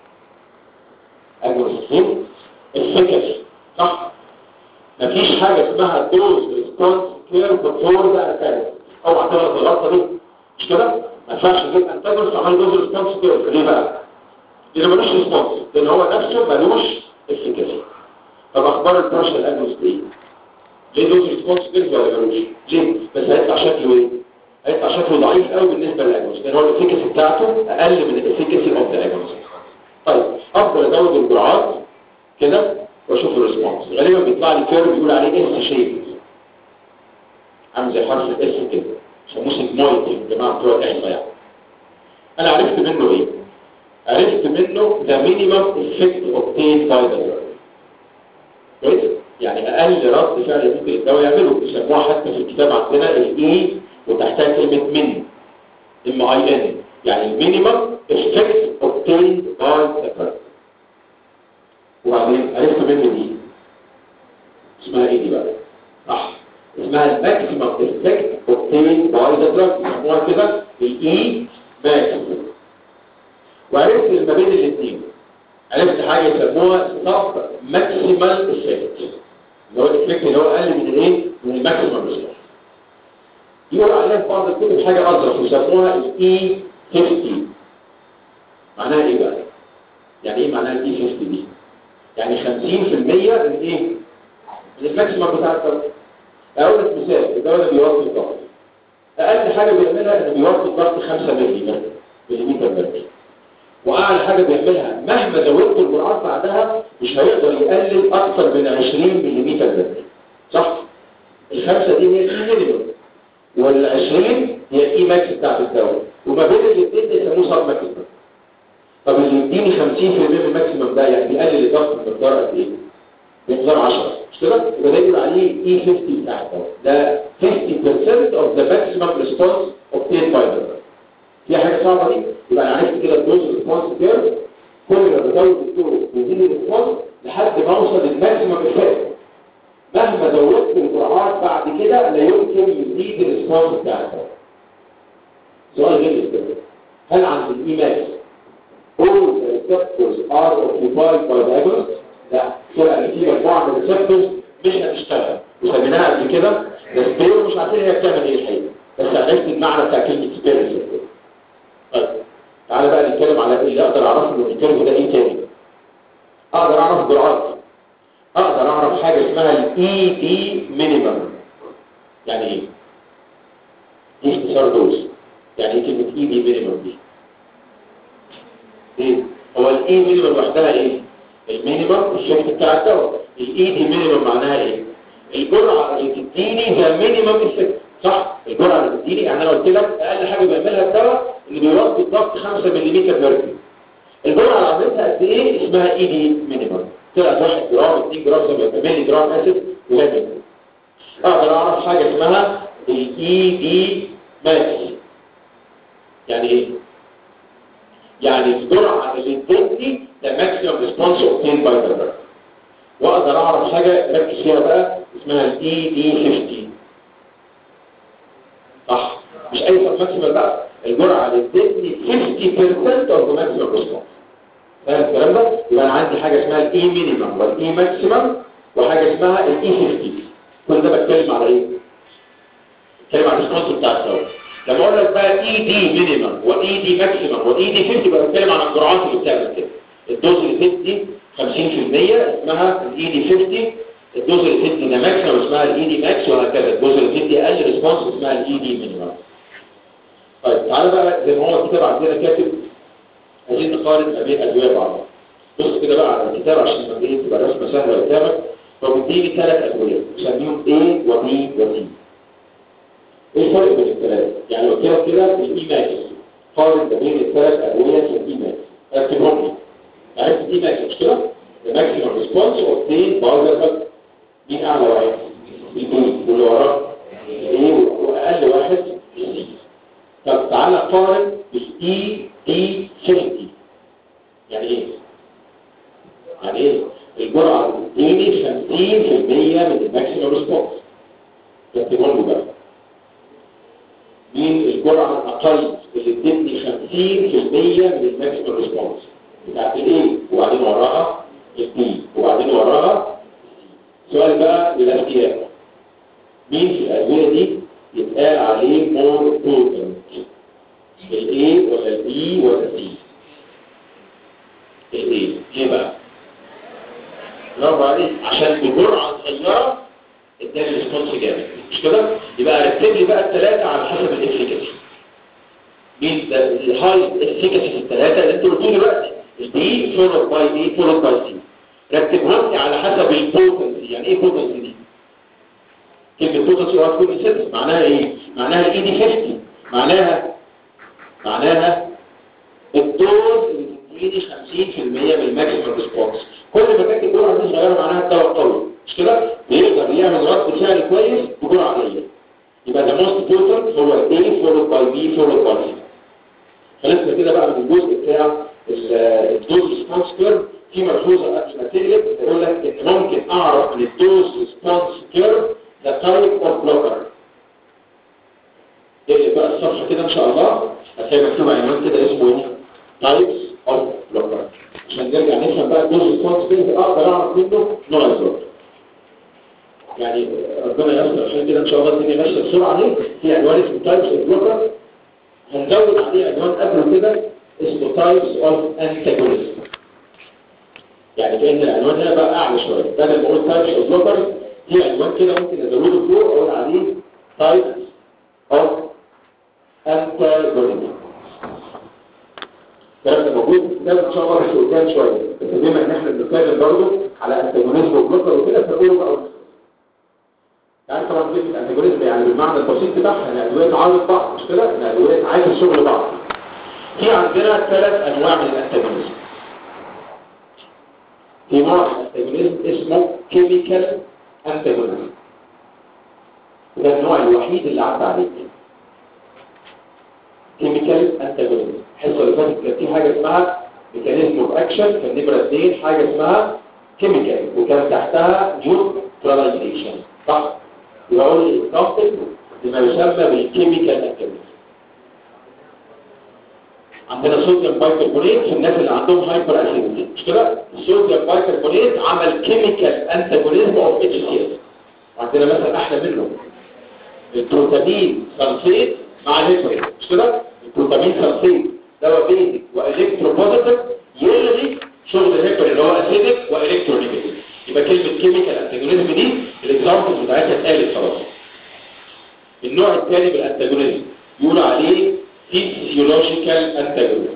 S1: اجونست ليه الفكر صح مفيش حاجه اسمها دوز ريسبونس كير بفور ذا اتاك اوعى تغلط الغلطه دي مش كده ما ينفعش تجيب انتاجونست عمل دوز ريسبونس كير ليه بقى لان ملوش ريسبونس لان هو نفسه ملوش افكاسي طب اخبار البرشر اجونست ايه ليه دوز ريسبونس كير ولا ملوش ليه بس هيطلع شكله ايه هيطلع شكله ضعيف قوي بالنسبه للاجونست لان هو الافكاسي بتاعته اقل من الافكاسي اوف ذا اجونست طيب افضل ازود الجرعات كده واشوف الريسبونس غالبا بيطلع لي كيرف بيقول عليه اس شيب عامل زي حرف الاس كده يسموه سيجمويد الجماعه بتوع الاحصاء يعني انا عرفت منه ايه عرفت منه ذا مينيمم افكت اوبتين باي ذا كويس يعني اقل رد فعل ممكن الدواء يعمله بيسموها حتى في الكتاب عندنا الاي وتحتها كلمه من ام اي ان يعني المينيمم افكت اوبتين باي ذا وبعدين عرفت منه دي اسمها ايه دي بقى صح اسمها الماكسيمم افكت اوبتين باي ذا دراج يسموها كده الاي ماكسيمم وعرفت ما بين الاثنين عرفت حاجه يسموها سب ماكسيمال افكت اللي هو الافكت اللي هو اقل من الايه من الماكسيمم افكت يقول عليها في بعض الكتب حاجه اظرف يسموها الاي 50 معناها ايه بقى يعني ايه معناها الاي 50 دي يعني 50% من ايه من الماكسيمم بتاع الدواء اقول لك مثال الدواء ده بيوطي الضغط اقل حاجه بيعملها انه بيوطي الضغط 5 مللي مليمتر مركز واعلى حاجه بيعملها مهما زودت الجرعات بعدها مش هيقدر يقلل اكثر من 20 ملم مركز صح الخمسه دي هي المينيمم وال20 هي الاي ماكس بتاعت الدواء وما بين الاثنين بيسموه سب ماكسيمم طب اللي يديني 50% من الماكسيمم ده يعني بيقلل الضغط بمقدار قد ايه؟ بمقدار 10 مش كده؟ يبقى ده يقول عليه اي 50 بتاع الدواء ده 50% of the maximum response obtained by the drug في حاجه صعبه دي يبقى انا عرفت كده الدوز ريسبونس كيرف كل ما بزود الدوز بيزيد الريسبونس لحد ما اوصل للماكسيمم افكت مهما زودت الجرعات بعد كده لا يمكن يزيد الريسبونس بتاع الدواء سؤال غير كده هل عند الاي ماكس all the receptors are occupied by the agonist لا طلع ان في مجموعه من الريسبتورز مش هتشتغل وسميناها قبل كده ده سبير مش عارفين هي بتعمل ايه الحقيقه بس عرفت المعنى بتاع كلمه سبير طيب تعالى بقى نتكلم على ايه اللي اقدر اعرفه من الكلمه ده ايه تاني اقدر اعرف جرعات اقدر اعرف حاجه اسمها الاي دي مينيمم يعني ايه دي اختصار دوز يعني ايه كلمه اي دي مينيمم دي ايه هو الاي مينيمم لوحدها ايه المينيمم الشكل بتاع الدواء الاي دي مينيمم معناها ايه الجرعه اللي تديني ذا مينيمم افكت صح الجرعه اللي بتديني يعني انا قلت لك اقل حاجه بيعملها الدواء اللي بيوطي الضغط 5 ملم ميركوري الجرعه اللي عملتها قد ايه اسمها اي دي مينيمم طلعت 1 جرام 2 جرام 7 مللي جرام اسيد وغير اقدر اعرف حاجه اسمها الاي دي ماكس يعني ايه يعني الجرعه اللي ادتني ده ماكسيمم ريسبونس اوبتين باي ذا واقدر اعرف حاجه ركز فيها بقى اسمها الاي دي 50 صح مش اي سب ماكسيمال بقى الجرعه اللي ادتني 50% اوف ذا ماكسيمم ريسبونس فاهم الكلام ده يبقى انا عندي حاجه اسمها الاي مينيمم والاي ماكسيمم وحاجه اسمها الاي 50 كل ده بتكلم على ايه بتكلم على الريسبونس بتاع الدواء لما اقول لك بقى اي دي مينيمم واي دي ماكسيمم واي دي 50 بقى بتكلم عن الجرعات اللي بتعمل كده الدوز اللي تدي 50% اسمها الاي دي 50 الدوز اللي تدي ده ماكسيمم اسمها الاي دي ماكس وهكذا الدوز اللي تدي اقل ريسبونس اسمها الاي دي مينيمم طيب تعالى بقى زي ما هو الكتاب عندنا كاتب عايزين نقارن ما بين ادويه بعضها بص كده بقى على الكتاب عشان لما ايه تبقى الرسمه سهله قدامك فبيديني ثلاث ادويه بسميهم A و B و C ايه الفرق بين الثلاثه؟ يعني لو كده كده الاي ماكس قارن ما بين الثلاث ادويه في الاي ماكس رتبهم لي عرفت الاي ماكس مش كده؟ الماكسيمم ريسبونس اوبتين باور مين اعلى واحد؟ الاي واللي وراه الاي واقل واحد السي طب تعالى قارن بالاي دي 50 يعني ايه؟ يعني ايه؟ الجرعة بتديني 50% من الماكسيمم ريسبونس رتبهم لي بقى مين الجرعة الأقل اللي بتدي 50% من الماكسيمم ريسبونس بتاعت الايه وبعدين وراها البي وبعدين وراها سؤال بقى للاختيار مين في الأدوية دي يتقال عليه مور بوتنت الاي ولا البي ولا السي الايه ليه بقى برافو عليك عشان بجرعه صغيره اداني ريسبونس جامد مش كده يبقى رتب لي بقى الثلاثه على حسب الافيكاسي مين ده الهاي افيكاسي في الثلاثه اللي انتوا قلتوا دلوقتي البي فولود باي بي فولود باي سي رتبهم لي على حسب البوتنسي يعني ايه بوتنسي دي كلمه بوتنسي هو تكون ست معناها ايه معناها الاي دي 50 معناها معناها الدوز اللي تديني 50% من الماكسيمم ريسبونس كل ما كانت الجرعه دي صغيره معناها الدواء قوي مش كده بيقدر يعمل رد فعل كويس بجرعه قليله يبقى ده موست بوتنت هو الاي فولود باي بي فولود باي سي خلصنا كده بقى من الجزء بتاع الدوز ريسبونس كيرف في ملحوظه قبل ما تقلب بيقول لك ان ممكن اعرف من الدوز ريسبونس كيرف ذا تايب اوف بلوكر اقلب بقى الصفحه كده ان شاء الله هتلاقي مكتوب عنوان كده اسمه ايه تايبس اوف بلوكر عشان نرجع نفهم بقى الدوز ريسبونس كيرف اقدر اعرف منه نوع الدوز يعني ربنا يسر عشان كده ان شاء الله الدنيا ماشيه بسرعه اهي في عنوان اسمه تايبس اوف بلوكر هنزود عليه عنوان قبله كده اسمه تايبس اوف انتاجونيزم يعني كان العنوان هنا بقى اعلى شويه بدل ما اقول تايبس اوف بلوكر في عنوان كده ممكن ازوده فوق اقول عليه تايبس اوف انتاجونيزم الكلام ده موجود ده ان شاء الله مش قدام شويه بس بما ان احنا بنتكلم برضه على انتاجونيزم وبلوكر وكده فنقوله بقى يعني طبعا كلمه الانتاجونيزم يعني بالمعنى البسيط بتاعها ان الادويه تعارض بعض مش كده ان الادويه عايزه شغل بعض في عندنا ثلاث انواع من الانتاجونيزم في نوع انتاجونيزم اسمه كيميكال انتاجونيزم ده النوع الوحيد اللي عدى عليك كيميكال انتاجونيزم الحصه اللي فاتت كان في حاجه اسمها ميكانيزم اوف اكشن كان نمره اثنين حاجه اسمها كيميكال وكان تحتها نيوتراليزيشن صح يبقى اقول الاكزامبل لما يسمى بالكيميكال انتاجونيزم عندنا صوديوم بايكربونات في الناس اللي عندهم هايبر اسيديتي مش كده الصوديوم بايكربونات عمل كيميكال انتاجونيزم اوف اتش سي اس عندنا مثلا احلى منه البروتامين سلفيت مع الهيبرين مش كده البروتامين سلفيت دواء بيزك والكترو بوزيتيف يلغي شغل الهيبرين اللي هو اسيدك والكترو نيجاتيف يبقى كلمه كيميكال انتاجونيزم دي الاكزامبل بتاعتها اتقالت خلاص النوع الثاني من الانتاجونيزم يقول عليه physiological antagonism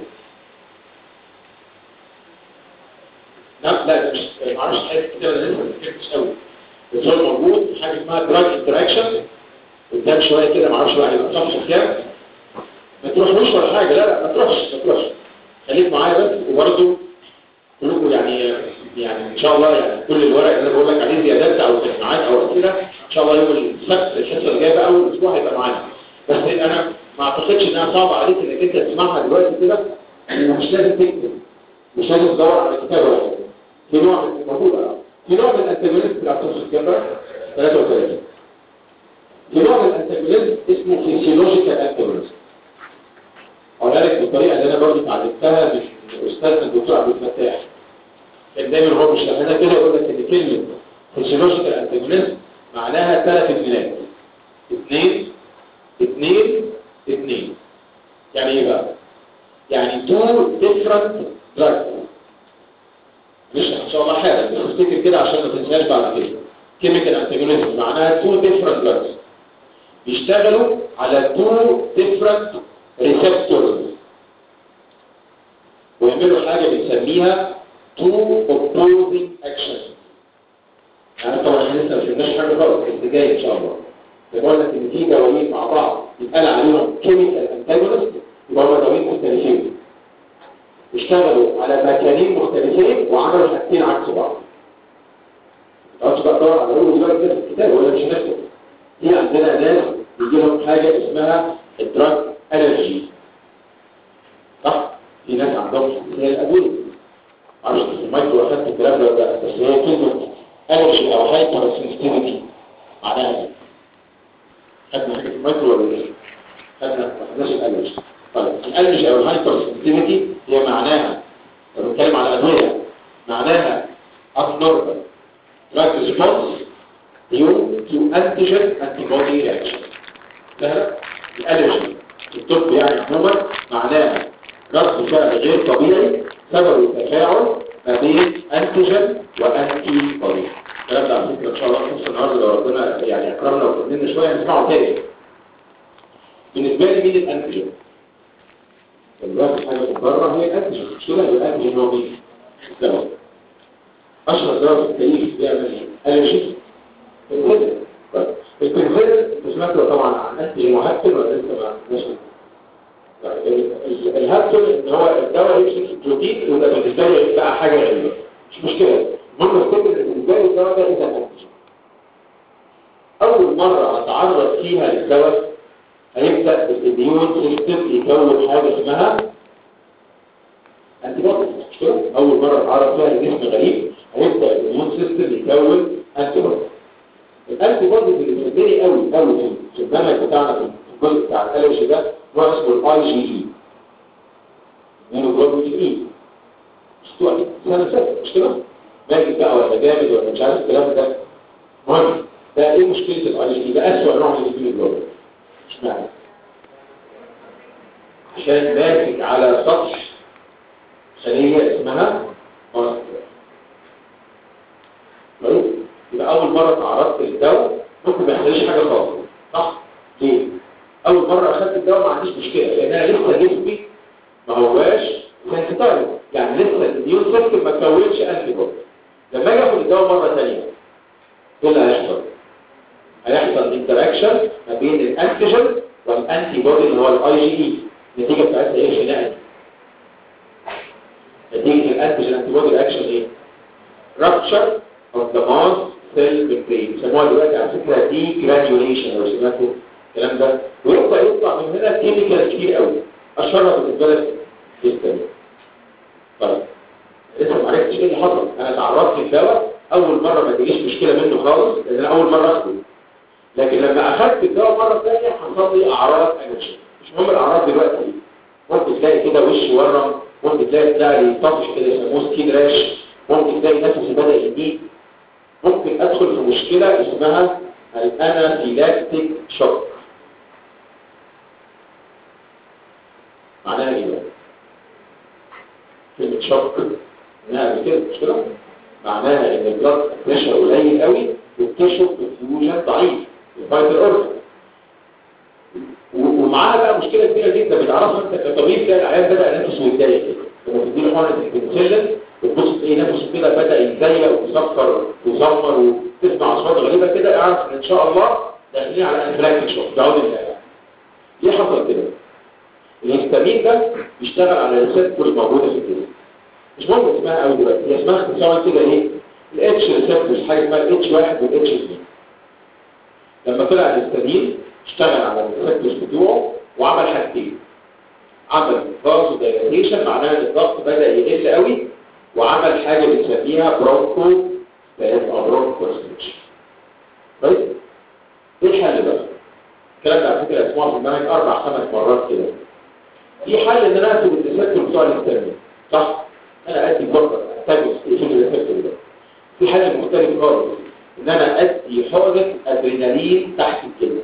S1: لا لا مش معرفش حاجه كده انا لسه ما فهمتش قوي بس هو موجود في حاجه اسمها دراج انتراكشن قدام شويه كده معرفش بقى هيبقى صفحه كام ما تروحوش ولا حاجه لا لا ما تروحش ما تروحش خليك معايا بس وبرده كلكم يعني يعني ان شاء الله يعني كل الورق اللي انا بقول لك عليه زيادات او تجميعات او اسئله ان شاء الله يوم السبت الحصه اللي جايه بقى اول اسبوع هيبقى معانا بس انا ما اعتقدش انها صعبه عليك انك انت تسمعها دلوقتي كده مش لازم تكتب مش لازم تدور على كتاب ولا حاجه في نوع من موجوده في نوع من الانتاجونيزم بتاع الكاميرا 33 في نوع من الانتاجونيزم اسمه فيسيولوجيكال انتاجونيزم اقولها لك بالطريقه اللي انا برضه اتعلمتها من استاذنا الدكتور عبد الفتاح كان دايما هو بيشرح لنا كده يقول لك ان كلمه فيسيولوجيكال انتاجونيزم معناها ثلاث اثنينات اثنين اثنين اثنين different drugs مش ان شاء الله حالا بس افتكر كده عشان ما تنساش بعد كده chemical antagonism معناها two different drugs بيشتغلوا على two different receptors ويعملوا حاجة بنسميها two opposing actions يعني طبعا احنا لسه ما شفناش حاجة خالص بس جاي ان شاء الله بقول لك ان في دوايين مع بعض يتقال عليهم chemical antagonist يبقى هم دوايين مختلفين اشتغلوا على مكانين مختلفين وعملوا حاجتين عكس بعض تعرفش بقى طبعا على اول دلوقتي كده في الكتاب ولا مش نفسه في عندنا ناس بيجي لهم حاجه اسمها الدراج الرجي صح في ناس عندهم حساسيه الادويه معرفش في المايكرو اخدت الكلام ده ولا بس هي كلمه الرجي او هايبر سنسيتيفيتي معناها ايه؟ خدنا حاجه في المايكرو ولا ايه؟ خدنا ما خدناش الالرجي طيب الالرجي او الهايبر سنسيتيفيتي هي معناها لما بنتكلم على الادويه معناها abnormal drug response due to antigen antibody reaction سهلة الالرجي في الطب يعني عموما معناها رد فعل غير طبيعي سبب تفاعل ما بين انتيجن وانتي بودي الكلام ده على فكره ان شاء الله نص النهارده لو ربنا يعني اكرمنا وفضلنا شويه نسمعه تاني بالنسبه لي مين الانتيجن؟ الواحد حاجه من بره هي الانتيجن مش كده الانتيجن هو مين؟ الدواء اشهر دواء في التاريخ بيعمل الرجي البنزين البنزين انت سمعتوا طبعا عن انتيجن وهابتن ولا لسه ما عندناش الهابتن ان هو الدواء يمسك البروتين وده بالنسبه لي بقى حاجه غريبه مش مشكله المهم افتكر ان بالنسبه لي الدواء ده اذا انتيجن اول مره اتعرض فيها للدواء هيبدا الاميون سيستم يكون حاجه اسمها انتي بودي مش كده اول مره اتعرض فيها لجسم غريب هيبدا الاميون سيستم يكون انتي بودي الانتي بودي اللي بيهمني قوي قوي في البرنامج بتاعنا في الجزء بتاع الالرجي ده هو اسمه الاي جي اي ميونوجلوبين اي مش توقف سنه سنه مش كده ماجد بقى ولا جامد ولا مش عارف الكلام ده المهم ده ايه مشكله الاي جي اي ده اسوء نوع من الميونوجلوبين مش معنى عشان ماسك على سطح خليه اسمها مونستر طيب يبقى اول مره تعرضت للدواء ممكن ما يحصلش حاجه خالص صح ليه اول مره اخدت الدواء ما عنديش مشكله لان انا لسه جسمي ما هواش سنسيتايز يعني لسه الاميون سيستم ما كونش انتي بودي لما اجي اخد الدواء مره ثانيه ايه اللي هيحصل هيحصل انتراكشن ما بين الانتيجين والانتي بودي اللي هو الاي جي اي النتيجه بتاعتها ايه خناقه نتيجه الانتيجين انتي بودي رياكشن ايه رابتشر اوف ذا ماس سيل ميمبرين بيسموها دلوقتي على فكره دي جرانيوليشن لو سمعتوا الكلام ده ويبدا يطلع من هنا كيميكال كتير قوي اشهرها بالنسبه لك هيستامين طيب لسه ما عرفتش ايه اللي حصل انا تعرضت للدواء اول مره ما تجيش مشكله منه خالص لان انا اول مره اخده لكن لما اخدت الدواء مره ثانيه حصل لي اعراض الرجي مش مهم الاعراض دلوقتي دي ممكن تلاقي كده وشي ورم ممكن تلاقي تلاقي طفش كده يسموه سكين راش ممكن تلاقي نفسي بدا يضيق ممكن ادخل في مشكله اسمها الانافيلاكتيك شوك معناها ايه بقى؟ كلمه شوك انها قبل كده مش كده معناها ان البلاد بريشر قليل قوي والتشو بالفيوجن ضعيف الفايتال اورجن ومعاها بقى مشكله كبيره جدا بتعرفها انت كطبيب تلاقي العيان بدا نفسه يتضايق كده لما تديله حقنه البنسلين بتبص تلاقي نفسه كده بدا يتضايق ويصفر ويزمر وتسمع اصوات غريبه كده اعرف ان ان شاء الله داخلين على انفلاكتيك شوك ده عود الحياه ليه حصل كده؟ الهستامين ده بيشتغل على ريسبتورز موجوده في الجسم مش مهم اسمها قوي دلوقتي هي اسمها اختصارا كده ايه الاتش ريسبتورز حاجه اسمها الاتش واحد والاتش اثنين لما طلع الهستامين اشتغل على الريسبتورز بتوعه وعمل حاجتين عمل فازو دايلاتيشن معناها ان الضغط بدا يقل قوي وعمل حاجه بنسميها برونكو او برونكو ستيتش طيب ايه الحل بقى الكلام ده على فكره اسمعه في المنهج اربع خمس مرات كده في حل ان انا اكتب الريسبتور بتوع الهستامين صح انا ادي بكره احتاجه في الريسبتور ده في حل مختلف خالص ان انا ادي حقنه ادرينالين تحت الجلد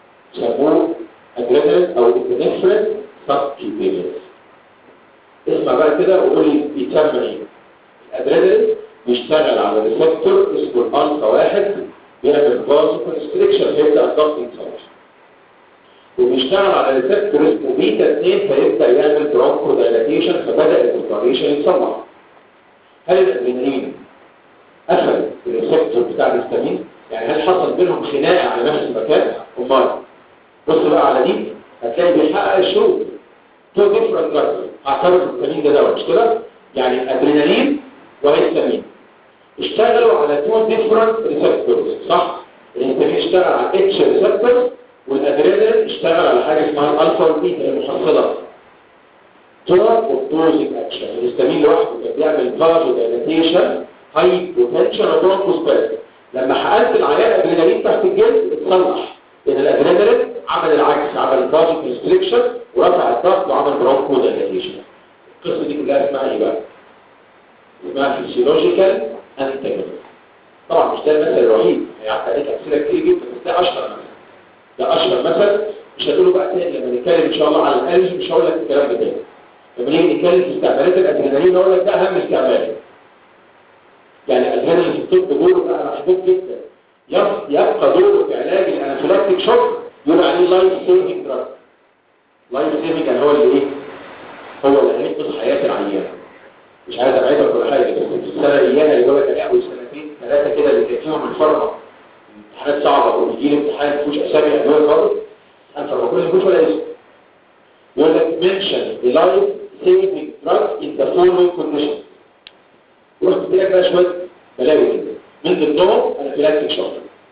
S1: يسموه ادرينالين او ادرينالين سبكيوتينيوس اسمع اسمع بقى كده وقول لي بيتسمى ايه الادرينالين بيشتغل على ريسبتور اسمه الالفا واحد بيعمل فازو كونستريكشن فيبدا الضغط يتصلح وبيشتغل على ريسبتور اسمه بيتا 2 فيبدا يعمل برونكو دايلاتيشن فبدا الانفلاميشن يتصلح هل الادرينالين قفل الريسبتور بتاع الهستامين يعني هل حصل بينهم خناقه على نفس المكان امال بص بقى على دي هتلاقي بيحقق الشروط تو ديفرنت دراجز اعتبر الهستامين ده دواء مش كده يعني ادرينالين وهستامين اشتغلوا على تو ديفرنت ريسبتورز صح الهستامين اشتغل على اتش ريسبتورز والادرينالين اشتغل على حاجه اسمها الالفا والبيتا المحصله تراب اوبوزيت اكشن الهستامين لوحده كان بيعمل فازو دايلاتيشن هاي بوتنشال برونكوسباز لما حقنت العيان ادرينالين تحت الجلد اتصلح لان الادرينالين عمل العكس عمل فازو كونستريكشن ورفع الضغط وعمل برونكو دايلاتيشن القصه دي كلها اسمها ايه بقى؟ اسمها فيسيولوجيكال انتاجونيزم طبعا مش ده المثل الوحيد هيعطي عليك امثله كتير جدا بس ده اشهر مثل ده اشهر مثل مش هتقوله بقى تاني لما نتكلم ان شاء الله على الالج مش هقول لك الكلام ده تاني لما نيجي نتكلم في استعمالات الادرينالين اقول لك ده اهم استعمال يعني الادرينالين في الطب دوره بقى محدود جدا يبقى دوره في علاج الانافيلاكتيك شوك يقول عليه لايف سيفنج دراج لايف سيفنج يعني هو اللي ايه هو اللي هينقذ حياه العيان مش عايز ابعدك ولا حاجه بس في السنه اياها اللي بقول لك اول سنتين ثلاثه كده اللي كان فيهم الفرقه امتحانات صعبه ويجي لي امتحان ما فيهوش اسامي ادويه خالص امتحان فرقه ما فيهوش ولا اسم يقول لك mention the life saving drug in the following conditions ورحت قلت لك بقى شويه بلاوي كده من ضمنهم انافيلاكتيك شوك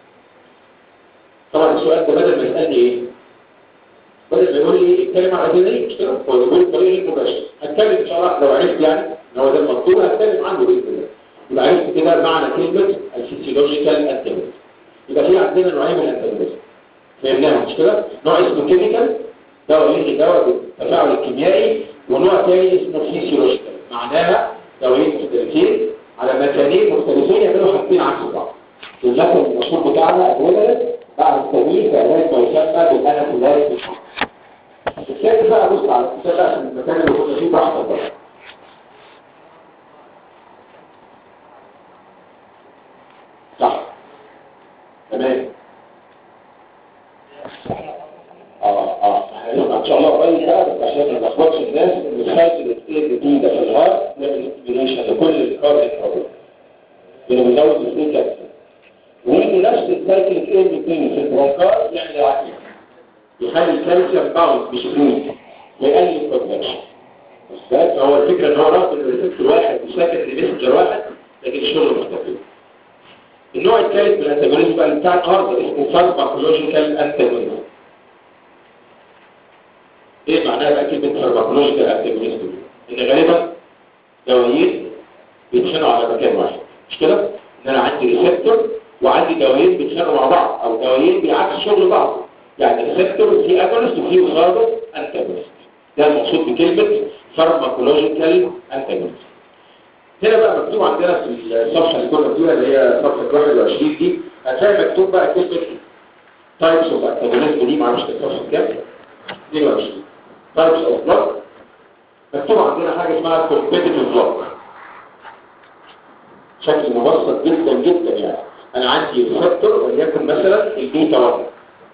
S1: طبعا السؤال ده بدل ما يسالني ايه بدل ما يقول لي اتكلم عن ادرينالين مش كده هو يقول بطريقه مباشره هتكلم ان شاء الله لو عرفت يعني ان هو ده المطلوب هتكلم عنه باذن الله يبقى عرفت كده معنى كلمه الفسيولوجيكال انتاجونيزم يبقى في عندنا نوعين من الانتاجونيزم فهمناهم مش كده نوع اسمه كيميكال دواء يلغي دواء بالتفاعل الكيميائي ونوع ثاني اسمه فيسيولوجيكال معناها دوايين مختلفين على مكانين مختلفين يعملوا حاجتين عكس بعض المثل المشهور بتاعنا ادويه بعد التمييز علاج ما يسمى بالانافيلاكتيك الثاني بقى بص على الكتاب بقى في المكان اللي كنا فيه براحتك بقى صح تمام اه اه هنبقى ان شاء الله قريب بقى بس عشان ما نلخبطش الناس ان السايكل الاثنين جديده في الهارت نعمل استيميليشن لكل الكارديك بروبلم لانه بيزود الاثنين كابسول ويجي نفس السايكل الاثنين الاثنين في البرونكار يعمل العكس يخلي الكالسيوم باوند مش فري ويقلل الكونفكشن فهو الفكره ان هو رغم ان الريسبتور واحد وساكن لمسنجر واحد لكن الشغل مختلف النوع الثالث من الانتاجونيزم بقى بتاع النهارده اسمه فارماكولوجيكال انتاجونيزم ايه معناها بقى كلمه فارماكولوجيكال انتاجونيزم ان غالبا دوايين بيتخانقوا على مكان واحد مش كده ان انا عندي ريسبتور وعندي دوايين بيتخانقوا مع بعض او دوايين بيعكسوا شغل بعض يعني ريسبتور في اجونست وفي قصاده انتاجونست ده المقصود بكلمه فارماكولوجيكال انتاجونست هنا بقى مكتوب عندنا في الصفحه اللي كنا فيها اللي هي صفحه 21 دي هتلاقي مكتوب بقى كلمه تايبس اوف انتاجونست دي معرفش كانت صفحه كام 22 تايبس اوف بلوك مكتوب عندنا حاجه اسمها كومبيتيتيف بلوك شكل مبسط جدا جدا يعني انا عندي ريسبتور وليكن مثلا البيتا 1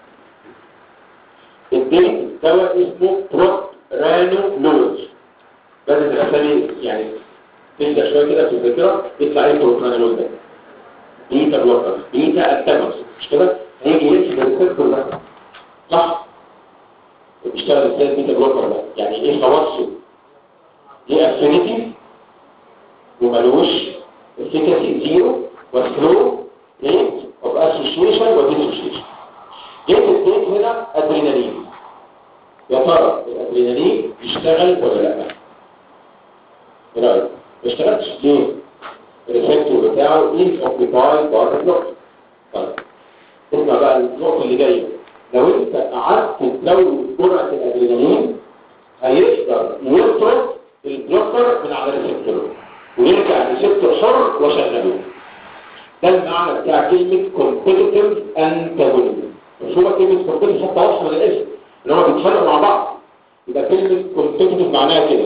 S1: البيت دواء اسمه بروت رانو لوز بدل الاسامي يعني تبدا شويه كده في الذاكره يطلع ايه بروت رانو لوز ده بيتا بلوكر بيتا التمس مش كده هيجي يمشي الريسبتور ده صح بيشتغل ازاي البيتا بلوكر ده يعني ايه خواصه ليه افينيتي وملوش efficacy زيرو وسلو ريت اوف اسوشيشن وديسوشيشن جيت الديت هنا ادرينالين يا ترى الادرينالين يشتغل ولا لا ايه رايك ما اشتغلش ليه الريسبتور بتاعه از اوكيبايد بار بلوك طيب اسمع بقى النقطه اللي جايه لو انت قعدت تزود جرعه الادرينالين هيقدر يطرد البلوكر من على الريسبتور ويرجع الريسبتور حر وشغله ده المعنى بتاع كلمه كومبيتيتيف انتاجونيزم مش هو كلمه كومبيتيتيف حتى واضحه من الاسم ان هو بيتخانقوا مع بعض يبقى كلمه كومبيتيتيف معناها كده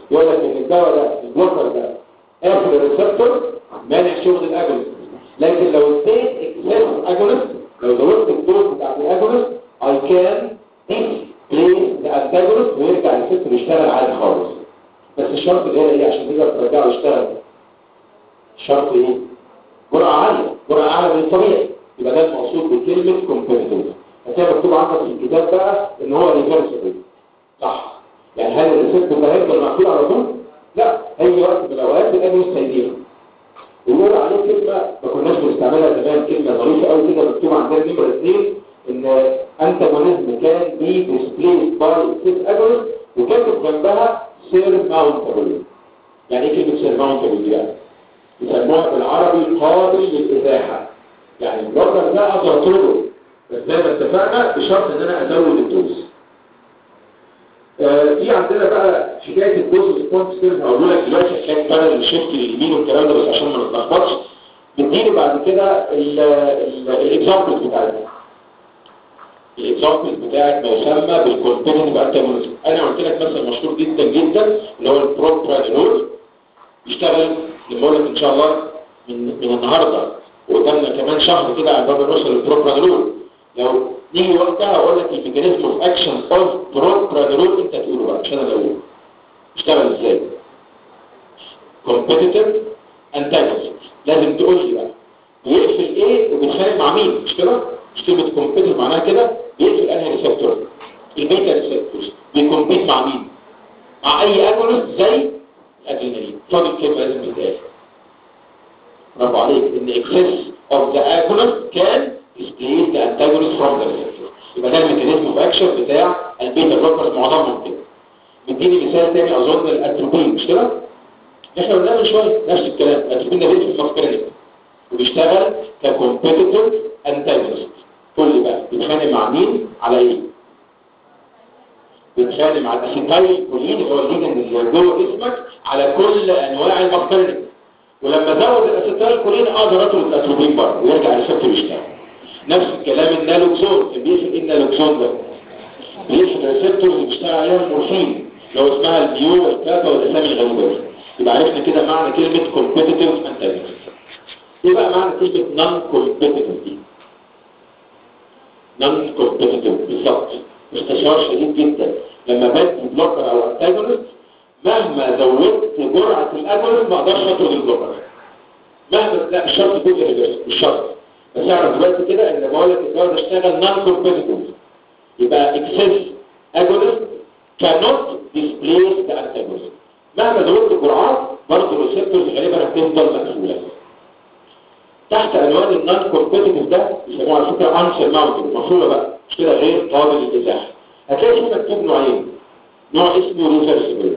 S1: يقول لك ان الدواء ده البلوكر ده قافل الريسبتور مانع شغل الاجونست لكن لو اديت اكسس اجونست لو زودت الدوز بتاعت الاجونست اي كان displace the antagonist ويرجع الريسبتور يشتغل عادي خالص بس الشرط اللي هي ايه عشان تقدر ترجعه يشتغل الشرط ايه جرعه عاليه جرعه اعلى من الطبيعي يبقى ده المقصود بكلمه كومبيتيتيف هتلاقي مكتوب عندك في الكتاب بقى ان هو ريفرسبل صح يعني هل الريسبتور ده هيفضل مقفول على طول لا هيجي وقت من الاوقات الاجنس هيديله ونقول عليه كلمه ما كناش بنستعملها زمان كلمه ظريفه قوي كده مكتوب عندنا نمره اثنين ان انتاجونيزم كان بي ديسبليس باي سيس اجونست وكاتب جنبها سير ماونتابل يعني ايه كلمه سير ماونتابل دي يعني يسموها بالعربي قابل للازاحه يعني البلوكر ده اقدر اطرده بس زي ما اتفقنا بشرط ان انا ازود الدوز آه، في عندنا بقى حكايه الدوز ريسبونس كيرف هقول لك دلوقتي حكايه بقى الشيفت اليمين والكلام ده بس عشان ما نتلخبطش بتديني بعد كده الاكزامبلز بتاعتنا الاكزامبلز بتاعت ما يسمى بالكومبيتيتيف انتاجونيزم انا قلت لك مثلا مشهور جدا جدا اللي هو البروبرانول بيشتغل لما اقول لك ان شاء الله من من النهارده وقدامنا كمان شهر كده على باب نوصل للبروبرانول لو نيجي وقتها اقول لك الميكانيزم اوف اكشن اوف بروبرانول انت تقوله بقى عشان انا اقوله اشتغل ازاي كومبيتيتيف انتاجونيزم لازم تقول لي بقى بيقفل ايه وبيتخانق مع مين مش كده مش كلمه كومبيتيتيف معناها كده بيقفل انهي ريسبتور البيتا ريسبتورز بيكومبيت مع مين مع اي اجونست زي الادرينالين فاضل كلمه لازم تتقال برافو عليك ان excess of the agonist can displace the antagonist from the receptor يبقى ده الميكانيزم اوف اكشن بتاع البيتا بلوكرز معظمهم كده مديني مثال تاني اظن الاتروبين مش كده احنا قلنا من شويه نفس الكلام الاتروبين ده بيقفل الماسكرينيك وبيشتغل ككومبيتيتيف انتاجونست قول لي بقى بيتخانق مع مين على ايه بيتخانق مع الاسيتايل كولين اللي هو الليجند اللي جوه جسمك على كل انواع الماسكرينيك ولما زود الاسيتايل كولين اقدر اطرد الاتروبين بره ويرجع الريسبتور يشتغل نفس الكلام النالوكسون اللي بيقفل ايه النالوكسون ده بيقفل الريسبتور اللي بيشتغل عليها المورفين لو اسمها البيو والكابا والاسامي الغريبه دي يبقى عرفنا كده معنى كلمه كومبيتيتيف انتاجونست ايه بقى معنى كلمه نون كومبيتيتيف دي نون كومبيتيتيف بالظبط استشار شديد جدا لما بدي بلوكر او انتاجونست مهما زودت جرعه الاجونست ما اقدرش اطرد البلوكر مهما لا مش شرط يكون ريفرس مش شرط بس اعرف دلوقتي كده ان بقول لك الدواء ده اشتغل نون كومبيتيتيف يبقى اكسس اجونست cannot displace the antagonist مهما زودت الجرعات برضه الريسبتورز غالبا هتفضل مقفوله تحت عنوان النون كومبيتيتيف ده يسموه على فكره انسر ماونتد مفهومه بقى مش كده غير قابل للازاحه هتلاقي فيه مكتوب نوعين نوع اسمه ريفرسبل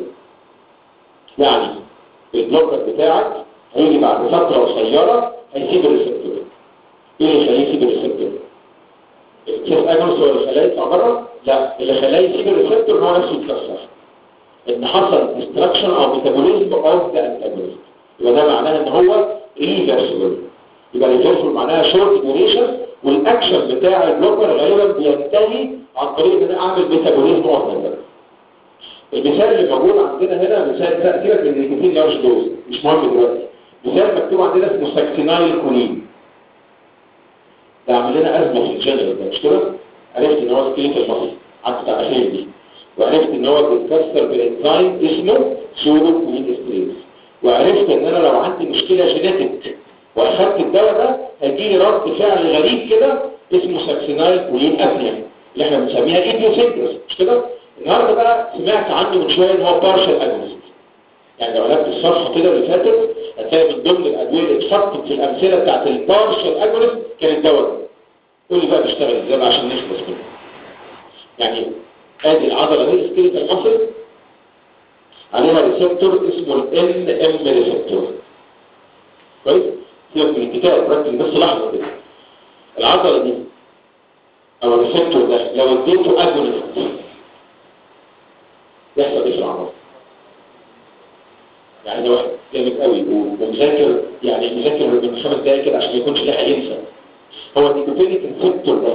S1: يعني البلوكر بتاعك هيجي بعد فتره قصيره هيسيب الريسبتور ايه اللي يخليه يسيب الريسبتور الكيس اجنس هو اللي خلاه يطلع بره لا اللي خلاه يسيب الريسبتور هو نفسه يتكسر ان حصل ديستراكشن او ميتابوليزم اوف ذا انتاجونست يبقى ده معناه ان هو ريفرسبل يبقى ريفرسبل معناها شورت ديوريشن والاكشن بتاع البلوكر غالبا بينتهي عن طريق ان انا اعمل ميتابوليزم اوف ذا المثال اللي موجود عندنا هنا مثال تأثيرك من النيكوتين لارج دوز مش مهم دلوقتي مثال مكتوب عندنا اسمه ساكسينايل كولين ده عمل لنا ازمه في الجنرال ده مش كده عرفت ان هو سكيلت المصري قعدت بتاع اخير دي وعرفت ان هو بيتكسر بانزيم اسمه سودو كولين استريز وعرفت ان انا لو عندي مشكله جينيتك واخدت الدواء ده هيجي لي رد فعل غريب كده اسمه ساكسينايل كولين ابنيا اللي احنا بنسميها ايديوسينكرس مش كده النهارده بقى سمعت عنه من شويه ان هو بارشل اجونست يعني لو قلبت الصفحه كده اللي فاتت هتلاقي من ضمن الادويه اللي اتحطت في الامثله بتاعت البارشل اجونست كان الدواء ده قول لي بقى بيشتغل ازاي بقى عشان نخلص منه يعني ادي العضله دي سكيلت المصل عليها ريسبتور اسمه الان ام ريسبتور كويس سيبك من الكتاب ركز بس لحظه كده العضله دي او الريسبتور ده لو اديته اجونست يحصل ايه في العضله يعني ده واحد جامد قوي ومذاكر يعني مذاكر من خمس دقايق كده عشان ما يكونش لاحق ينسى هو النيكوتينيك ريسبتور ده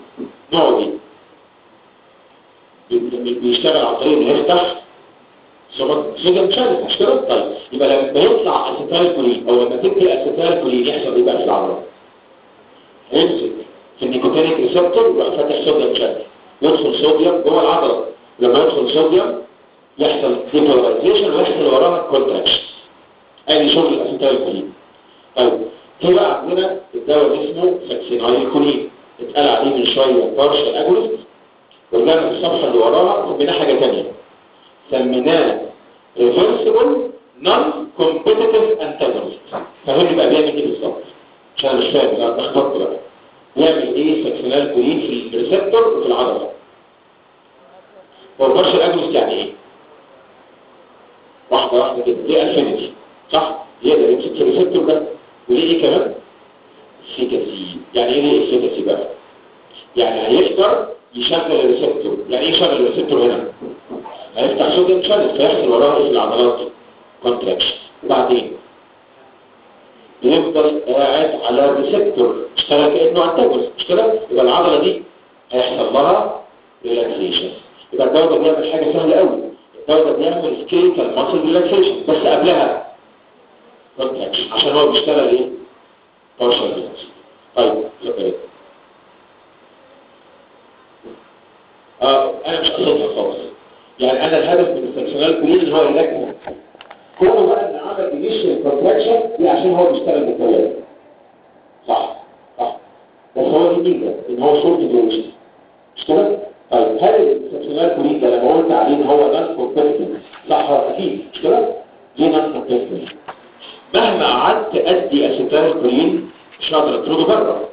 S1: نوعه ايه؟ بيشتغل عن طريق انه يفتح صوديوم شانل مش كده طيب يبقى لما يطلع اسيتال كولين او لما تدي اسيتال كولين يحصل ايه بقى في العضله هيمسك في النيكوتينيك ريسبتور يبقى فاتح صوديوم شانل يدخل صوديوم جوه العضله لما يدخل صوديوم يحصل ديبولاريزيشن ويحصل وراها كونتراكشن ادي شغل الاسيتال كولين طيب في بقى عندنا الدواء اللي اسمه ساكسينايل كولين اتقال عليه من شويه بارشال اجولست ورجعنا في الصفحه اللي وراها وبنا حاجه ثانيه سميناه reversible non-competitive antagonist فهمني بقى بيعمل ايه بالظبط عشان أنا مش فاهم انا اتلخبطت بقى بيعمل ايه ساكسينال كولين في الريسبتور وفي العضله هو البارشال اجولست يعني ايه واحده واحده كده ليه افينيتي صح يقدر يمسك في الريسبتور ده وليه ايه كمان افيكاسي يعني ايه ليه افيكاسي بقى يعني هيقدر يشغل الريسبتور يعني ايه يشغل الريسبتور هنا هيفتح صوديوم شانل فيحصل وراه ايه في العضلات كونتراكشن وبعدين بيفضل قاعد على الريسبتور اشتغل كانه انتاجونست مش كده يبقى العضله دي هيحصل لها ريلاكسيشن يبقى الدواء ده بيعمل حاجه سهله قوي الدواء ده بيعمل سكيلتال ماسل ريلاكسيشن بس قبلها كونتراكشن عشان هو بيشتغل ايه بارشال ريلاكسيشن طيب اتفضل اه انا مش قصدها خالص يعني انا الهدف من السكشنال كولين ان هو يركز هو بقى ان عمل انيشال كونتراكشن دي عشان هو بيشتغل بالطريقه صح صح بس هو دي ميزه ان هو شورت ديوريشن مش كده؟ طيب هل السكشنال كولين ده لما قلت عليه ان هو نان كومبيتيتيف صح هو اكيد مش كده؟ ليه نان كومبيتيتيف؟ مهما قعدت ادي اسيتال كولين مش هقدر اطرده بره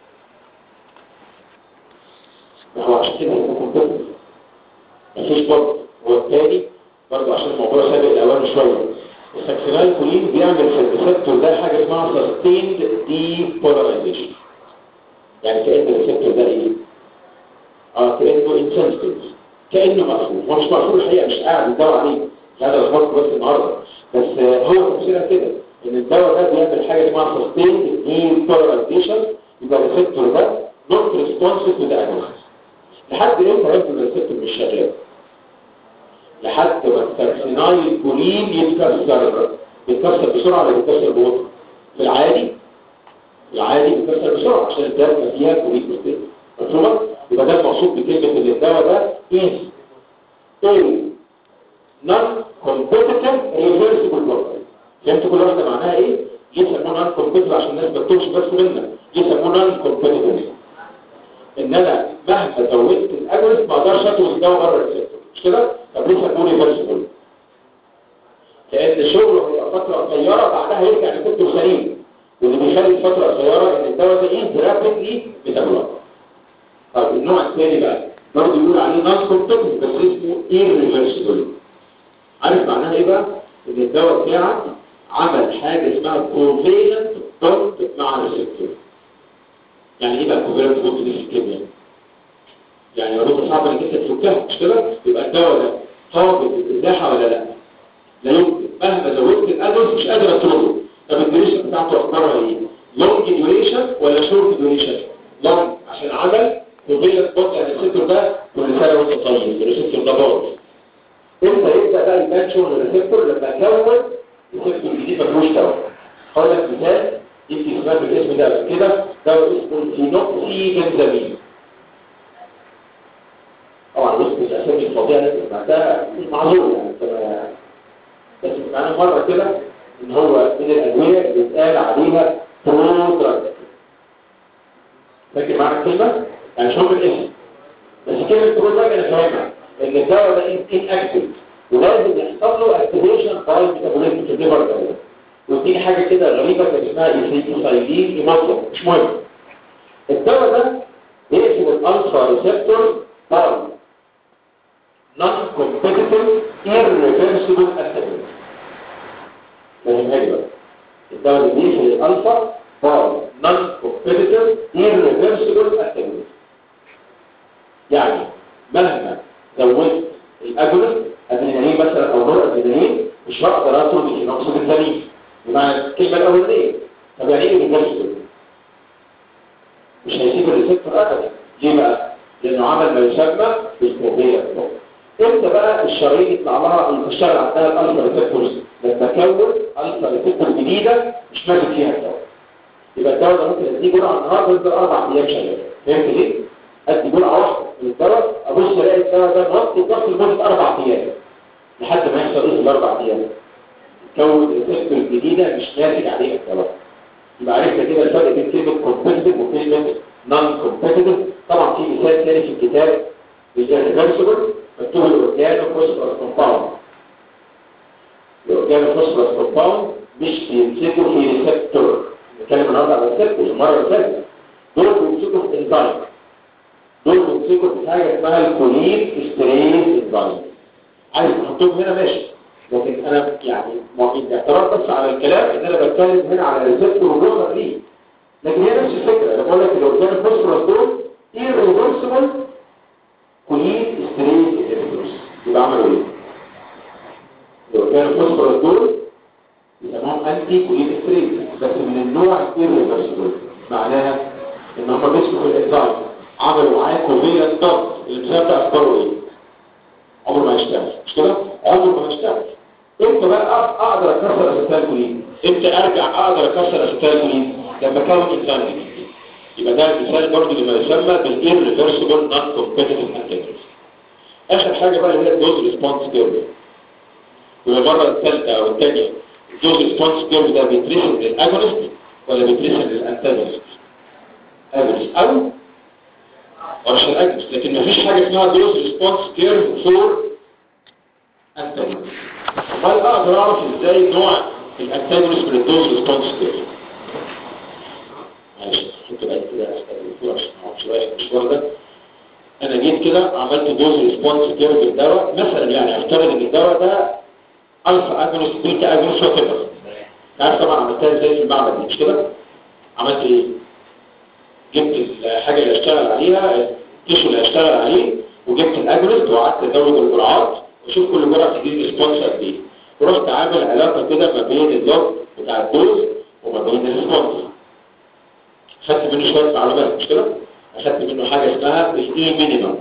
S1: هو عشان كده هو كومبيتيتيف مفيش برضه والتاني برضه عشان الموضوع سابق الاوان شويه السكسينال كولين بيعمل في الريسبتور ده حاجه اسمها سستيند ديبولاريزيشن يعني كان الريسبتور ده ايه؟ اه كانه انسنسيتيف كانه مقفول هو مش مقفول الحقيقه مش قاعد بيدور عليه هذا الخط بس النهارده بس آه هو تفسيرها كده ان الدواء ده بيعمل حاجه اسمها سستيند ديبولاريزيشن يبقى الريسبتور ده نوت ريسبونسيف تو ذا لحد امتى هيفضل الريسبتور مش شغال لحد ما الساكسينايل كولين يتكسر يتكسر بسرعه ولا يتكسر ببطء في العادي العادي يتكسر بسرعه عشان الدواء فيها كولين كوستيت مفهومه يبقى ده المقصود بكلمه ان الدواء ده is a non competitive reversible block فهمت كل واحده معناها ايه؟ ليه يسموه non competitive عشان الناس ما تتوهش بس منا ليه يسموه non competitive ان انا مهما زودت الاجرس ما اقدرش اطلب الدواء بره الريسبتور مش كده طب ليه سموه ريفرسبل لان شغله هيبقى فتره قصيره بعدها يرجع لكتبه سليم واللي بيخلي الفتره قصيره ان الدواء ده ايه رابيدلي ميتابولايز طب النوع الثاني بقى برضه يقول عليه نون كومبتنت بس اسمه ايرريفرسبل عارف معناها ايه بقى ان الدواء بتاعك عمل حاجه اسمها كوفيلنت بوند مع الريسبتور يعني ايه بقى كوفيلنت بوند دي في الكيمياء يعني لو انت صعب انك انت تفكها مش كده يبقى الدواء ده قابل للازاحه ولا لا لا يمكن مهما زودت الادوس مش قادر اطرده طب الديوريشن بتاعته اخبارها ايه لونج ديوريشن ولا شورت ديوريشن لونج عشان عمل كوفيلنت بوند يعني الريسبتور ده كل سنه وانت طيب الريسبتور ده باظ امتى يبدا بقى يبان شغل الريسبتور لما اكون ريسبتور جديد ما فيهوش دواء هقول لك مثال يمكن سمعت بالاسم ده قبل كده دواء اسمه الفينوكسي بنزامين طبعا بص مش اسامي الفظيعه اللي سمعتها مش معذور يعني انت بس معانا مره كده ان هو من الادويه اللي اتقال عليها برودراج فاكر معنى الكلمه؟ يعني شوف الاسم بس كلمه برودراج انا فاهمها ان الدواء ده ان اكتف ولازم يحصل له اكتيفيشن باي ميتابوليزم في الليفر ده ودي حاجه كده غريبه كان اسمها ايثيلين ايموتو مش مهم الدواء ده بيقفل الالفا ريسبتور باي non-competitive irreversible activity فاهمها لي بقى الدواء اللي بيقفل الالفا باي non-competitive irreversible activity يعني مهما زودت الاجولس ادرينالين مثلا او نور ادرينالين مش هقدر اطلب الانوكسيد الثاني بمعنى الكلمه الاولانيه طب يعني ايه ريفرسبل مش هيسيب الريسبتور ابدا ليه بقى لانه عمل ما يسمى بالكوفيلنت بوند امتى بقى الشرايين يطلع لها تشتغل عندها الالفا ريسبتورز لما اكون الفا ريسبتور جديده مش ماسك فيها الدواء يبقى الدواء ده ممكن اديه جرعه النهارده يفضل اربع ايام شغال فهمت ليه؟ ادي جرعه واحده من الدواء ابص الاقي الدواء ده نقص الضغط لمده اربع ايام لحد ما يحصل ايه في الاربع ايام يكون ريسبتور جديده مش ناتج عليها الدواء يبقى عرفنا كده الفرق بين كلمه كومبيتيتيف وكلمه نون كومبيتيتيف طبعا في مثال ثاني في الكتاب الريفرسبل مكتوب الاورجانو فوسفورس كومباوند الاورجانو فوسفورس كومباوند مش بيمسكوا في ريسبتور نتكلم النهارده على ريسبتور المره اللي فاتت دول بيمسكوا في انزيم دول بيمسكوا في حاجه اسمها الكولين استريز انزيم عايز تحطهم هنا ماشي لكن انا يعني اعتراض بس على الكلام ان انا بتكلم هنا على ريسبتور وجوه دي لكن هي نفس الفكره انا بقول لك الاورجانو فوسفورس دول irreversible كولين ستريز انهبيتورز يبقى عملوا ايه؟ لو كانوا فوسفورس دول يسموهم انتي كولين ستريز بس من النوع irreversible معناها ان هم مسكوا في الانزيم عملوا معاه كوفيلنت ضغط الانزيم ده اخباره ايه؟ عمره ما هيشتغل مش كده؟ عمره ما هيشتغل امتى بقى اقدر اكسر اسيتال كولين؟ امتى ارجع اقدر اكسر اسيتال كولين؟ لما اكون انزيم جديد يبقى ده المثال برضه لما يسمى بالirreversible non-competitive antagonist اخر حاجه بقى اللي هي الدوز ريسبونس كيرف يبقى المره الثالثه او الثانيه الدوز ريسبونس كيرف ده بيترسم للاجونست ولا بيترسم للانتاجونست اجونست او مش الاجونست لكن مفيش حاجه اسمها دوز ريسبونس كيرف فور انتاجونست امال اقدر اعرف ازاي نوع الانتاجونست من الدوز ريسبونس كيرف معلش كنت بعد كده استخدمته عشان ما اقعدش رايح المشوار ده انا جيت كده عملت دوز ريسبونس كيرف للدواء مثلا يعني افترض ان الدواء ده الفا اجونست بيتا اجونست وكده عارف طبعا عملتها ازاي في المعمل دي مش كده عملت ايه جبت الحاجه اللي اشتغل عليها التيشو اللي اشتغل عليه وجبت الاجونست وقعدت ازود الجرعات واشوف كل جرعه تديني ريسبونس قد ايه ورحت عامل علاقه كده ما بين الضغط بتاع الدوز وما بين الريسبونس خدت منه شويه معلومات مش كده اخدت منه حاجه اسمها الاي مينيمم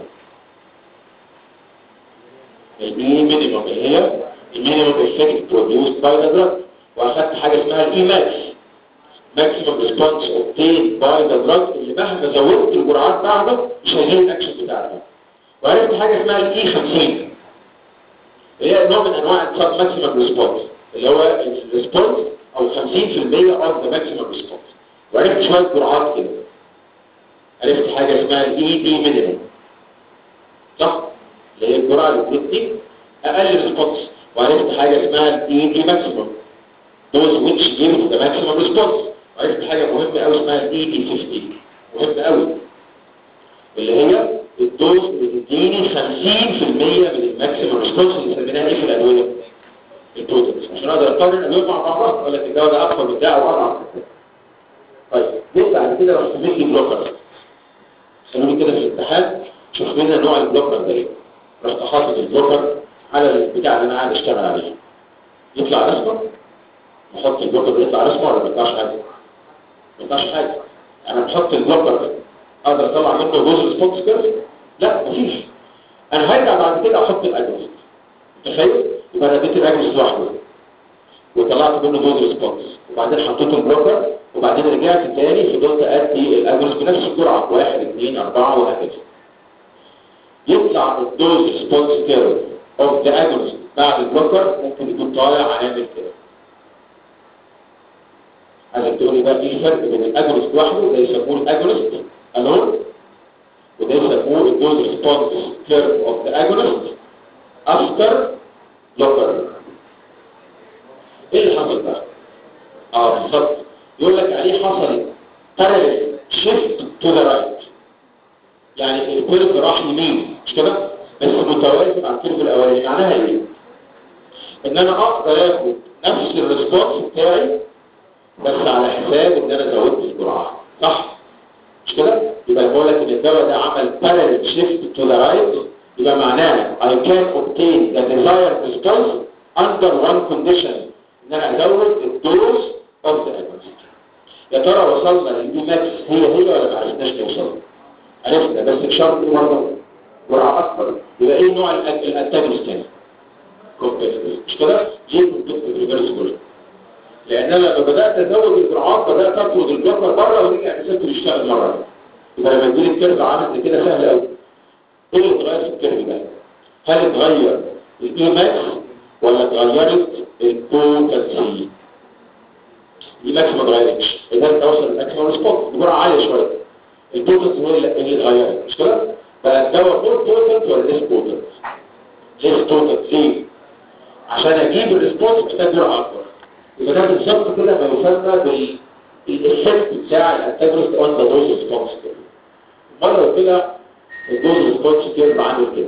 S1: الاي مينيمم اللي هي المينيمم افكت بروديوسد باي ذا دراج واخدت حاجه اسمها الاي ماكس ماكسيمم ريسبونس اوبتين باي ذا دراج اللي مهما زودت الجرعات بعده مش هيجي الاكشن بتاعته وعرفت حاجه اسمها الاي 50 اللي هي نوع من انواع السب ماكسيمم ريسبونس اللي هو الريسبونس او 50% اوف ذا ماكسيمم ريسبونس وعرفت شويه جرعات كده عرفت حاجة اسمها الاي دي مينيمم صح؟ اللي هي الجرعة اللي بتدي اقل ريسبونس وعرفت حاجة اسمها الاي دي ماكسيمم دوز ويتش جيفز ذا ماكسيمم ريسبونس وعرفت حاجة مهمة قوي اسمها الاي دي 50 مهمة قوي اللي هي الدوز بتديني 50% من الماكسيمم ريسبونس اللي سميناها ايه في الادوية؟ البروتوكس عشان اقدر اقارن الادوية مع بعضها ولا الدواء ده اكثر من ده او اضعف طيب جيت بعد كده رحت مدي بلوكر سألوني كده في الامتحان شوف لنا نوع البلوكر ده ايه رحت حاطط البلوكر على البتاع اللي انا قاعد اشتغل عليه يطلع رسمه نحط البلوكر ده يطلع رسمه ولا ما يطلعش حاجه ما يطلعش حاجه انا بحط البلوكر ده اقدر اطلع منه جزء سبوت كيرف لا مفيش انا هرجع بعد كده احط الاجنس تخيل يبقى انا اديت الاجنس لوحده وطلعت منه دوز ريسبونس وبعدين حطيت البلوكر وبعدين رجعت تاني فضلت ادي الاجنس بنفس الجرعه واحد اثنين اربعه وهكذا يطلع الدوز ريسبونس كيرف اوف ذا اجنس بعد البلوكر ممكن يكون طالع عامل كده عايزك تقول لي بقى ايه الفرق بين الاجنس لوحده ده يسموه الاجنس الون وده يسموه الدوز ريسبونس كيرف اوف ذا اجنس افتر بلوكر ايه اللي حصل بقى اه بالظبط يقول لك عليه حصل parallel shift to the right يعني الكيرف راح يمين مش كده بس متوازي مع الكيرف الاولاني معناها ايه ان انا اقدر اخد نفس الريسبونس بتاعي بس على حساب ان انا زودت الجرعه صح مش كده يبقى بقول لك ان الدواء ده عمل parallel shift to the right يبقى معناها I can obtain the desired response under one condition ان انا ازود الدوز اوف ذا agonist يا ترى وصلنا للبي ماكس هي هي ولا ما عرفناش نوصل عرفنا بس بشرط ايه برضه جرعه اكبر يبقى ايه نوع الانتاجونست تاني كومبيتيتيف مش كده ليه كومبيتيتيف ريفرس كله لان انا لما بدات ازود الجرعات بدات اطرد البلوكر بره ورجع الريسبتور يشتغل مره يبقى لما يجي لي الكيرف عامل زي كده سهل قوي ايه اللي اتغير في الكيرف ده هل اتغير الاي ماكس ولا اتغيرت البوتنسي دي ماكس ما اتغيرتش اذا توصل الماكسيمم سبوت بجرعه عاليه شويه البوتنسي هو اللي اللي اتغيرت مش كده بقى الدواء فور بوتنت ولا ليس بوتنت ليس بوتنت ليه عشان اجيب الريسبونس محتاج جرعه اكبر يبقى ده بالظبط كده ما يسمى بالإفكت بتاع الانتاجونست اون ذا دوز ريسبونس مرة كده الدوز ريسبونس كيرف عامل كده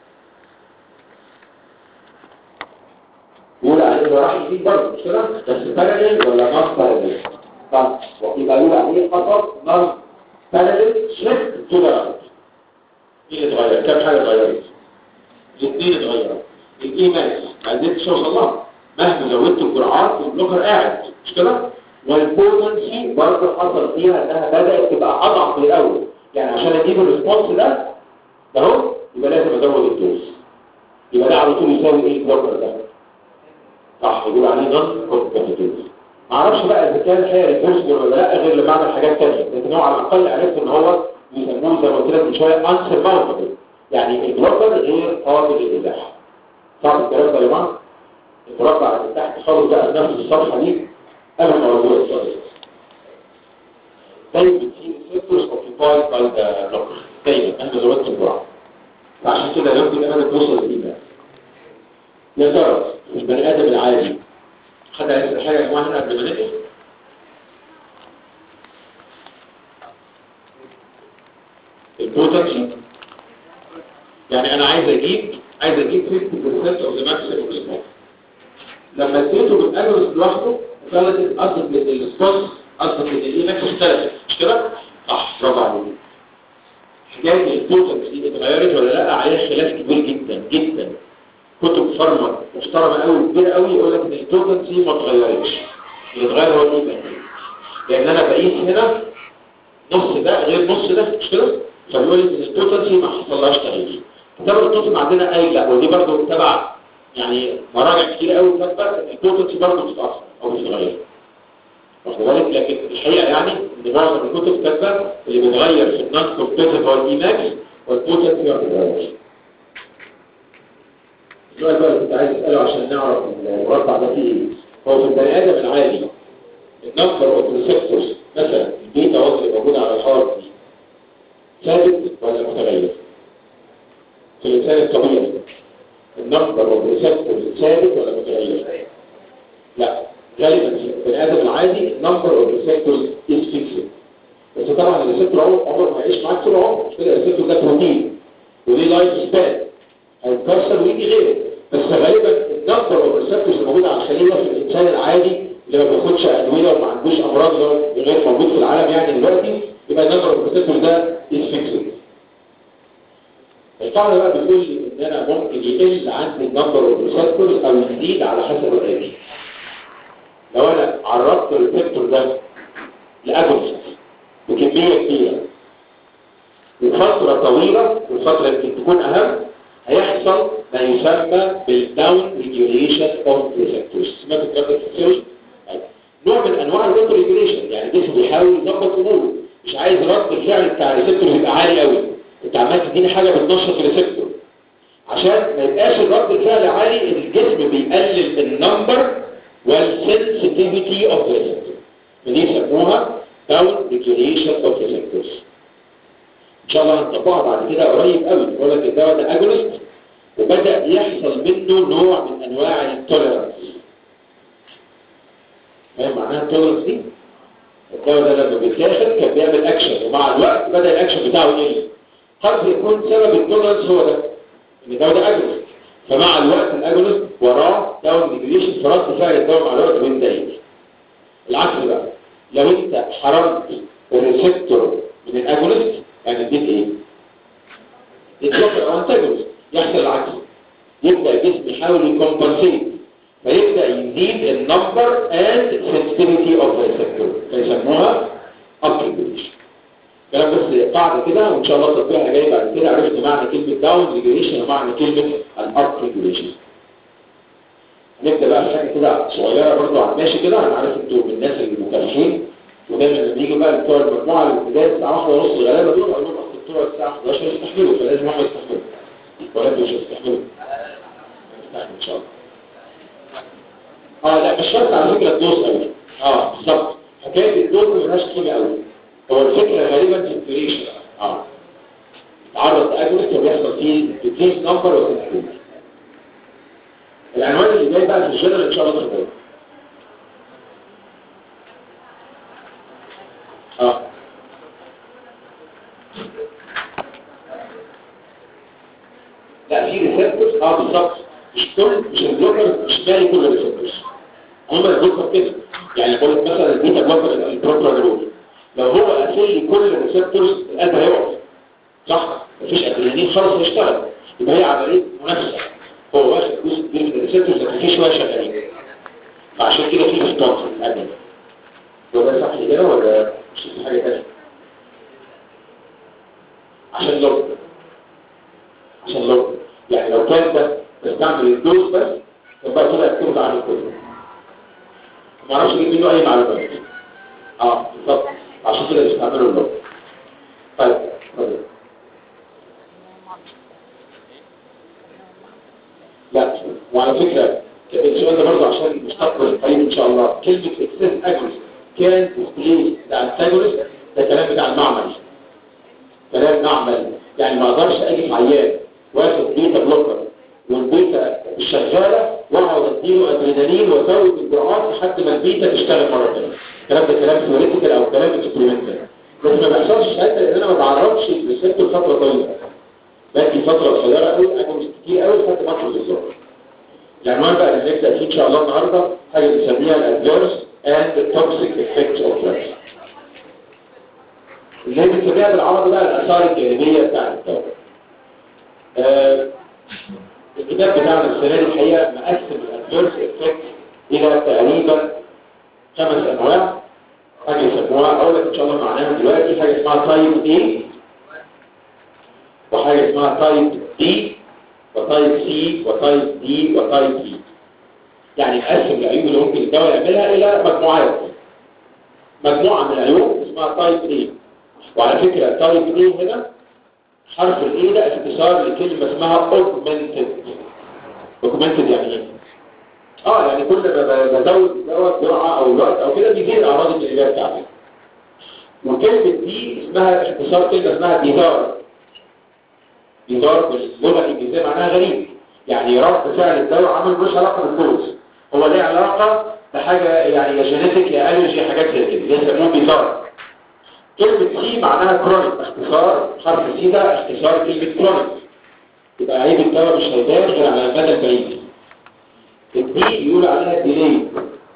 S1: يقول عليه هو راح يزيد برضه مش كده بس باراليل ولا نون باراليل طب يبقى يقول عليه خطر نون باراليل شيفت تو ذا رايت مين اتغير كام حاجه اتغيرت الاثنين اتغيروا الايماكس ما قدرتش اوصل لها مهما زودت الجرعات البلوكر قاعد مش كده والبوتنسي برضه حصل فيها انها بدات تبقى اضعف من الاول يعني عشان اجيب الريسبونس ده اهو يبقى لازم ازود الدوز يبقى ده على طول يساوي ايه البلوكر ده صح يقول عليه نون كومبتيتيف ما اعرفش بقى اذا كان هي ريفرسبل ولا لا غير لما اعمل حاجات ثانيه لكن هو على الاقل عرفت ان هو بيسموه زي ما قلت لك من شويه انسرماونتبل يعني البلوكر غير قابل للازاحه صح الكلام ده يا جماعه المربع اللي تحت خالص بقى نفس الصفحه دي قبل موضوع الصدر دايما في سيكتورز اوكيبايد باي ذا بلوكر دايما احنا زودت الجرعه فعشان كده يمكن انا توصل للايمان يا ترى البني ادم العادي خد هذه حاجه يا جماعه هنا قبل ما نقف البوتنشال يعني انا عايز اجيب عايز اجيب 50% of the maximum response لما اديته بالاجرس لوحده اختلفت اصلا من الريسبونس اصلا من الايماكس اختلفت مش كده؟ صح برافو عليك حكايه البوتنس دي اتغيرت ولا لا عليها خلاف كبير جدا جدا كتب فارما محترمه قوي وكبيره قوي يقول لك ان البوتنس دي ما اتغيرتش اللي اتغير هو الايماكس لان انا بقيس هنا نص ده غير نص ده مش كده؟ فبيقول لي ان البوتنس ما حصلهاش تغيير كتاب القسم عندنا قايل لا ودي برضه تبع يعني مراجع كتير قوي كاتبه البوتنسي برضه بتتاثر او بتتغير واخد بالك لكن الحقيقه يعني ان معظم الكتب كاتبه اللي بيتغير في النون كومبيتيتيف هو الايماكس والبوتنسي ما بيتغيرش السؤال بقى اللي كنت عايز اساله عشان نعرف المربع ده فيه ايه هو في البني ادم العادي النمبر اوف ريسبتورز مثلا البيتا وزن اللي موجود على الهارت دي ثابت ولا متغير؟ في الانسان الطبيعي النمبر اوف ريسبتورز ثابت ولا متغير لا غالبا في البني ادم العادي النمبر اوف ريسبتورز از فيكسد بس طبعا الريسبتور عمره عمره ما يعيش معاك طول عمره مش كده الريسبتور ده بروتين وليه لايف سبان هيتكسر ويجي غيره بس غالبا النمبر اوف ريسبتورز الموجوده على الخليه في الانسان العادي اللي ما بياخدش ادويه وما عندوش امراض اللي هو غير موجود في العالم يعني دلوقتي يبقى النمبر اوف ريسبتورز ده از فيكسد القاعدة بقى بتقول لي ان انا ممكن يقل عندي النمبر اوف ريسبتورز او يزيد على حسب الريتش لو انا عرضت الريسبتور ده لاجونست بكمية كبيرة وفترة طويلة والفترة يمكن تكون اهم هيحصل ما يسمى بالداون ريجوليشن اوف ريسبتورز سمعت الكلام ده في الفيزيولوجي نوع من انواع الوتر ريجوليشن يعني الجسم بيحاول يظبط اموره مش عايز رد الفعل بتاع الريسبتور يبقى عالي قوي انت عمال تديني حاجه بتنشط الريسبتور عشان ما يبقاش الرد الفعل عالي الجسم بيقلل النمبر والسنسيتيفيتي اوف ريسبتور ودي يسموها داون ريجوليشن اوف ريسبتورز ان شاء الله هنطبقها بعد كده قريب قوي بقول لك الدواء ده اجونست وبدا يحصل منه نوع من انواع التوليرانس فاهم معناها التوليرانس دي الدواء ده لما بيتاخد كان بيعمل اكشن ومع الوقت بدا الاكشن بتاعه يقل قد يكون سبب التوليرانس هو ده ان الدواء ده اجونست فمع الوقت الاجونست وراه داون ريجوليشن فرد فعل الدواء مع الوقت بيبدا العكس بقى لو انت حرمت الريسبتور من الاجونست يعني اديت ايه؟ يتوقع او انتاجونست يحصل العكس يبدا الجسم يحاول يكمبنسيت فيبدا يزيد النمبر اند sensitivity اوف ريسبتور فيسموها اب ريجوليشن كلام بس قاعده كده وان شاء الله تطبيقها جاي بعد كده عرفنا معنى كلمه داون ريجوليشن ومعنى كلمه الاب ريجوليشن نبدا بقى في حاجه كده صغيره برضه على ماشي كده انا عارف انتوا من الناس المكافحين ودايما لما يجوا بقى بتوع المجموعه الابتدائي الساعه 10 ونص الغلابه دول اقول لهم اصل بتوع الساعه 11 يستحملوا فلازم هم يستحملوا ولا مش يستحملوا يستحمل ان شاء الله اه لا مش شرط على فكره الدوز قوي اه بالظبط حكايه الدوز ملهاش قيمه قوي هو الفكره غالبا في الديوريشن اه تعرض لاجلس وبيحصل فيه بتزيد نمبر وتنحول العنوان اللي جاي بقى في الجنرال ان شاء الله تاخدوه اه لا في ريسبتورز اه بالظبط مش كل مش البلوكر مش بالي كل الريسبتورز هم البلوكر كده يعني بقول لك مثلا البيتا بلوكر البروبرانول لو هو قافل لي كل الريسبتورز القلب هيقف صح مفيش ادرينالين خالص يشتغل يبقى هي عمليه منافسه هو واخد جزء كبير من الريسبتورز لكن في شويه شغالين فعشان كده في ريسبونس في القلب هو ده صح كده ولا مش في حاجه ثانيه عشان لو عشان لو يعني لو كان ده بستعمل الدوز بس يبقى كده الكود عن كله ما اعرفش اجيب منه اي معلومات اه بالظبط عشان كده بيستعملوا اللغه طيب طيب لا وعلى فكره السؤال ده برضه عشان المستقبل القريب ان شاء الله كلمه اكسس اجولس كان ديسبلاي بتاع التاجولس ده كلام بتاع المعمل كلام معمل يعني ما اقدرش اجي في عيان واخد بيتا بلوكر والبيتا شغاله واقعد اديله ادرينالين وازود الجرعات لحد ما البيتا تشتغل مره ثانيه الكلام ده كلام ثيوريتيكال او كلام اكسبيرمنتال بس ما بيحصلش ساعتها لان انا ما بعرفش الريسبتور فتره طويله بدي فتره قصيره قوي انا مش كتير قوي لحد ما ادخل بالظبط العنوان بقى اللي هنبدا فيه ان شاء الله النهارده حاجه بنسميها الادفيرس اند توكسيك افكتس اوف دراجز اللي هي بنسميها بالعربي بقى الاثار الجانبيه بتاعت الدواء آه الكتاب بتاعنا السنه دي الحقيقه مقسم الادفيرس افكت الى تقريبا خمس انواع حاجه يسموها اقول لك ان شاء الله معناها دلوقتي حاجه اسمها تايب اي وحاجه اسمها تايب بي وتايب سي وتايب دي وتايب اي يعني مقسم العيوب اللي ممكن الدواء يعملها الى مجموعات مجموعه من العيوب اسمها تايب اي وعلى فكره تايب اي هنا حرف الاي ده اختصار لكلمه اسمها اوجمنتد اوجمنتد يعني ايه اه يعني كل ما بزود الدواء بسرعه او الوقت او كده بيزيد اعراض الجانبيه بتاعتي وكلمه دي اسمها اختصار كلمه اسمها ديزار ديزار باللغه الانجليزيه معناها غريب يعني رد فعل الدواء عمل ملوش علاقه بالدوز هو ليه علاقه بحاجه يعني يا جينيتك يا الرجي حاجات زي كده يسموه ديزار كلمة سي معناها كرونيك اختصار حرف سي ده اختصار كلمة كرونيك يبقى عيب الدواء مش هيبان غير على المدى البعيد الدي يقول عليها ديلي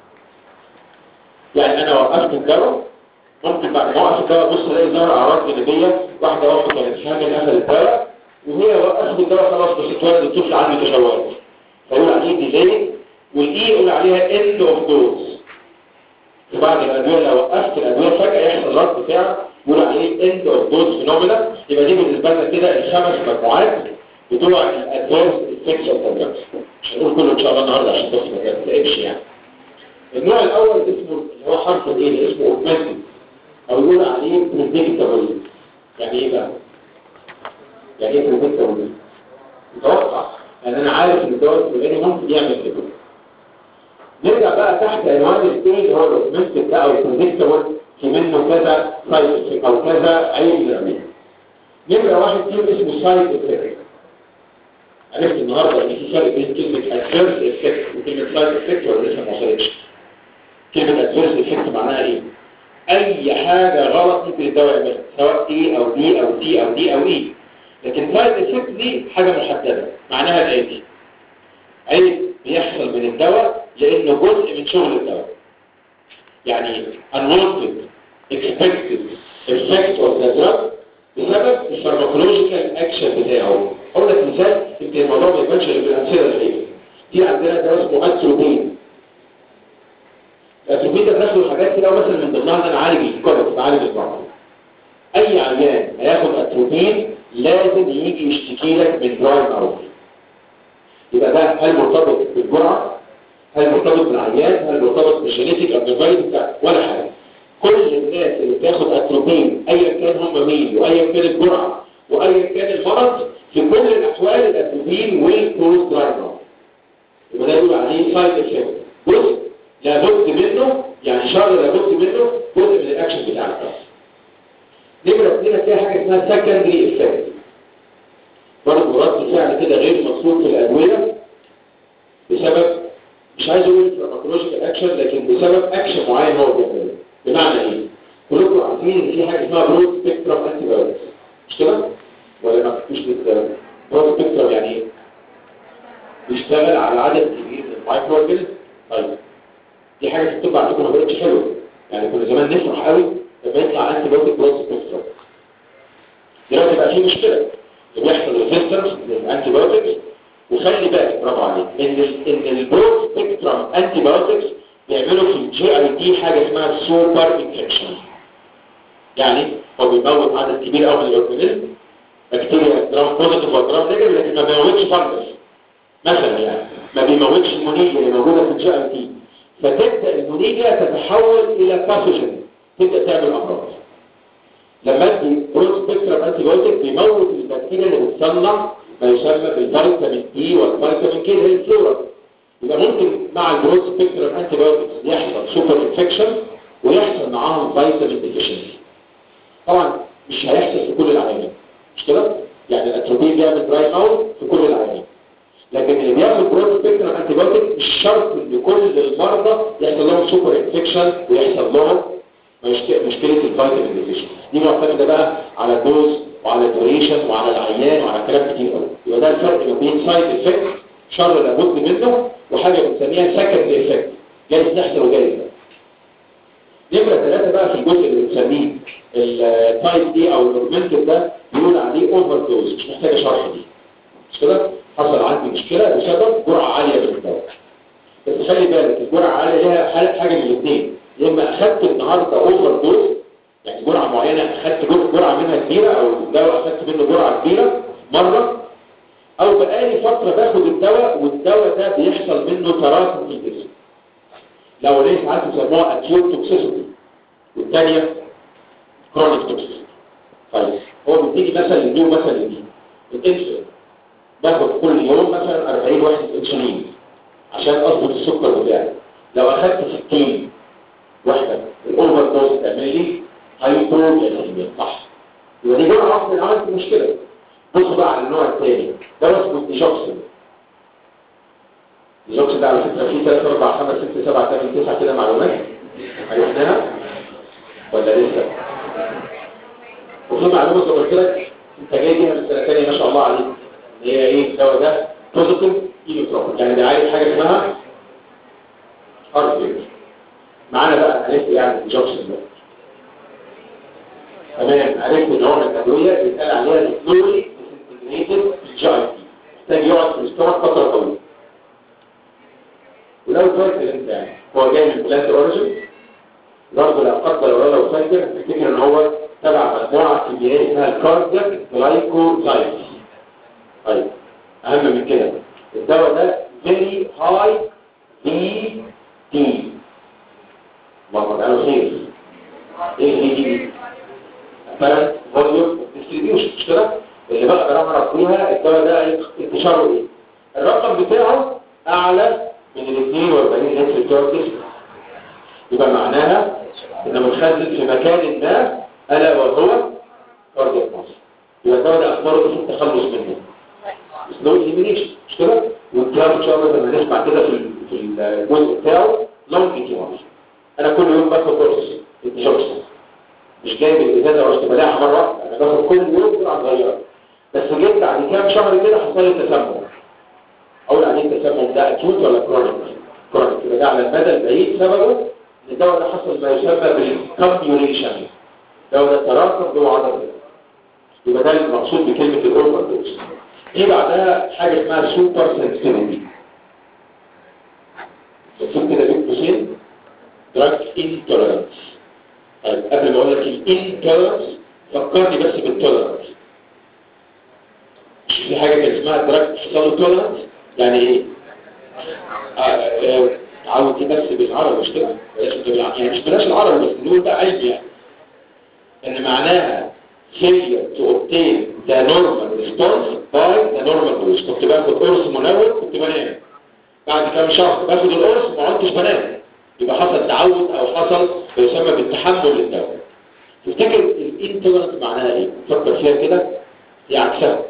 S1: يعني انا وقفت الدواء ممكن بعد ما اوقف الدواء بص الاقي ظهر اعراض جانبيه واحده واحده كانت حامل اخذ الدواء وهي وقفت الدواء خلاص بس اتولد الطفل عنده تشوهات فيقول عليه ديلي والاي يقول عليها اند اوف دوز وبعد الادويه لو وقفت الادويه فجاه يحصل رد فعل يقول عليه اند اوف دوز فينومينا يبقى دي بالنسبه لنا كده الخمس مجموعات بتوع الادفانس افكتس اوف دراجز مش هنقول كله ان شاء الله النهارده عشان بس ما تتعبش يعني النوع الاول اسمه اللي هو حرف الايه اللي اسمه اوجمنتد او يقول عليه بريدكتابل يعني ايه بقى؟ يعني ايه بريدكتابل؟ متوقع يعني انا عارف ان الدواء الفلاني ممكن يعمل كده نرجع بقى تحت عنوان الثاني اللي هو الاوجمنتد ده او البريدكتابل في منه كذا سايد او كذا عيب يعمل نمرة واحد فيهم اسمه سايد افكت عرفت النهارده ان في فرق بين كلمه ادفيرس افكت وكلمه سايد افكت ولا لسه ما وصلتش كلمه ادفيرس افكت معناها ايه اي حاجه غلط ممكن الدواء يعملها سواء اي او دي او سي او دي او اي لكن سايد افكت دي حاجه محدده معناها الاتي عيب بيحصل من الدواء لانه جزء من شغل الدواء يعني unwanted expected effect of the drug بسبب الفارماكولوجيكال اكشن بتاعه اقول لك مثال يمكن الموضوع ما يبانش غير بالامثله الحقيقيه في عندنا دواء اسمه اتروبين الاتروبين ده بناخده حاجات كده مثلا من ضمنها ان انا اعالج الكوليك بعالج الضغط اي عيان هياخد اتروبين لازم يجي يشتكي لك من دراي ماوث يبقى ده هل مرتبط بالجرعه هل مرتبط بالعيان هل مرتبط بالجينيتيك ابنورماليتي بتاع ولا حاجه كل الناس اللي بتاخد اتروبين ايا كان هم مين وايا كان الجرعه وايا كان المرض في كل الاحوال الاتروبين ويل كوز دراي ماوث يبقى ده يقول عليه سايد افكت جزء لابد منه يعني شر لابد منه جزء من الاكشن بتاع الكاس نمرة اثنين هتلاقي حاجة اسمها سكندري افكت برضه رد فعل كده غير مطلوب في الأدوية بسبب مش عايز اقول فارماكولوجيكال اكشن لكن بسبب اكشن معين هو بيعمله بمعنى ايه؟ كلكم عارفين ان في حاجة اسمها برود سبيكترم انتي بايوتكس مش كده؟ ولا ما فيش برود سبيكترم يعني ايه؟ بيشتغل على عدد كبير من المايكرو اورجانيزم طيب دي حاجة في الطب عندكم ما بقتش حلوة يعني كنا زمان نفرح قوي لما يطلع انتي بايوتيك برود سبيكترم دلوقتي بقى في مشكلة بيحصل ريزيستنس للانتي بايوتكس وخلي بالك برافو عليك ان ال ان البرود سبيكترم انتي بايوتكس بيعملوا في الجي اي تي حاجه اسمها سوبر انفكشن يعني هو بيموت عدد كبير قوي من الاورجانيزم بكتيريا جرام بوزيتيف وجرام نيجاتيف لكن ما بيموتش فانجس مثلا يعني ما بيموتش المونيجيا اللي موجوده في الجي اي تي فتبدا المونيجيا تتحول الى باثوجين تبدا تعمل امراض لما ادي برود سبيكترم انتي بايوتيك بيموت البكتيريا اللي بتصنع ما يسمى بالفيتامين دي والفيتامين كي اللي هي الفلورا يبقى ممكن مع البرود سبيكترم انتي بايوتكس يحصل سوبر انفكشن ويحصل معاهم فيتامين ديفيشنسي طبعا مش هيحصل في كل العيانين مش كده يعني الاتروبين بيعمل دراي ماوث في كل العيانين لكن اللي بياخد برود سبيكترم انتي بايوتيك مش شرط ان كل المرضى يحصل لهم سوبر انفكشن ويحصل لهم مشكلة الفيتامين ديفيشن دي معتمدة بقى على الدوز وعلى الدوريشن وعلى العيان وعلى كلام كتير قوي يبقى ده الفرق ما بين سايد افكت شر لابد منه وحاجة بنسميها سكند افكت جايز تحصل وجايز نمرة ثلاثة بقى في الجزء اللي بنسميه التايب دي او الاوجمنتد ده بيقول عليه اوفر دوز مش محتاجة شرح دي مش كده؟ حصل عندي مشكلة بسبب جرعة عالية من الدواء بس خلي بالك الجرعة عالية ليها حاجة من الاثنين يا اما اخدت النهارده اوفر دوز يعني جرعه معينه اخدت جرعه منها كبيره او الدواء اخدت منه جرعه كبيره مره او بقالي فتره باخد الدواء والدواء ده بيحصل منه تراكم في الجسم الاولانيه ساعات بيسموها اكيوت توكسيسيتي والثانيه كرونيك توكسيسيتي طيب هو بيديني مثلا يديه مثلا يديه الانسولين باخد كل يوم مثلا 40 وحده انسولين عشان اظبط السكر بتاعي لو اخدت 60 واحدة الأوفر دوز تعمل لي هايبوجلايسيميا صح يبقى دي جرعة واحدة عملت مشكلة بص بقى على النوع الثاني ده اسمه ديجوكسين ديجوكسين ده على فكرة فيه 3 4 5 6 7 8 9 كده معلومات عرفناها ولا لسه وفي معلومة زي ما قلت لك انت جاي بيها من سنة ثانية ما شاء الله عليك اللي هي ايه الدواء ده بوزيتيف ايلوتروب يعني ده عارف حاجة اسمها هارت معانا بقى عرفت يعني جوكسون ده تمام عرفت نوع من الادويه بيتقال عليها الفلوري ديسنتجريتد جي اي تي محتاج يقعد في الاستومك فتره طويله ولو فاكر انت يعني هو جاي من بلانت اوريجن برضه لو قدر ولا لو فاكر تفتكر ان هو تبع مجموعه كيميائيه اسمها الكاردياك جلايكوزايد طيب اهم من كده الدواء ده فيري هاي دي دي اللهم اجعله خير ايه اللي دي مثلا فوليوم ديستريبيوشن مش كده اللي بقدر اعرف فيها الدواء ده انتشاره ايه الرقم بتاعه اعلى من ال 42 لتر بتوع الجسم يبقى معناها انه متخزن في مكان ما الا وهو كاردياك مصر يبقى الدواء ده اخباره في التخلص منه سلو اليمينيشن مش كده والكلام ان شاء الله لما نسمع كده في في الجزء بتاعه لونج انتيماس انا كل يوم باخد كورس الجوكسون مش جايب الازازه وعشت بلاعها مره واحده انا باخد كل يوم جرعه صغيره بس جيت بعد كام شهر كده حصل لي تسمم اقول عليه التسمم ده اكيوت ولا كرونيك كرونيك يبقى ده على المدى البعيد سببه ان الدواء ده حصل ما يسمى بالكومبيوليشن الدواء ده تراكم جوه عضله يبقى ده المقصود بكلمه الاوفر دوز دي بعدها حاجه اسمها سوبر سنسيتيفيتي مكتوب كده بين قوسين دراج انتولرانس قبل ما اقول لك الانتولرانس فكرني بس بالتولرنس مش في حاجة كان اسمها دراج حصل تولرنس يعني ايه؟ عاوز دي بس بالعربي مش كده بلاش بالعربي يعني مش بلاش العربي بس نقول ده علم يعني ان معناها failure to obtain the normal response by the normal dose كنت باخد قرص منوم كنت بنام بعد كام شهر باخد القرص ما عدتش بنام يبقى حصل تعود او حصل ما يسمى بالتحمل للدواء تفتكر الانتولرنس معناها ايه؟ فكر فيها كده هي عكسها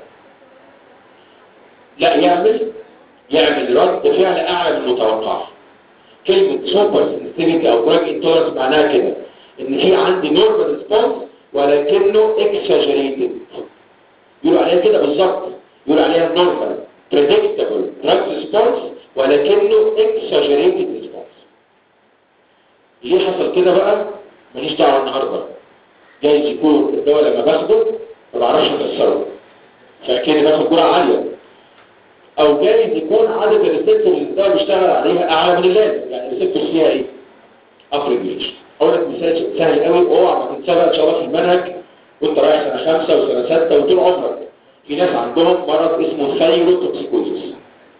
S1: لا يعمل يعمل رد فعل اعلى من المتوقع كلمة سوبر سنسيتيفيتي او دراج انتولرنس معناها كده ان في عندي نورمال ريسبونس ولكنه اكساجريتد يقولوا عليها كده بالظبط يقولوا عليها نورمال بريدكتبل دراج ريسبونس ولكنه اكساجريتد ريسبونس ليه حصل كده بقى ماليش دعوه النهارده جايز يكون الدواء لما باخده ما بعرفش اكسره فاكني باخد جرعه عاليه او جايز يكون عدد الريسبتور اللي الدواء بيشتغل عليها اعلى من اللازم يعني الريسبتور فيها ايه ابريجيشن اقول لك مثال سهل قوي اوعى ما تنساه ان شاء الله في المنهج وانت رايح سنه خمسه وسنه سته وطول عمرك في ناس عندهم مرض اسمه ثايروتوكسيكوزيس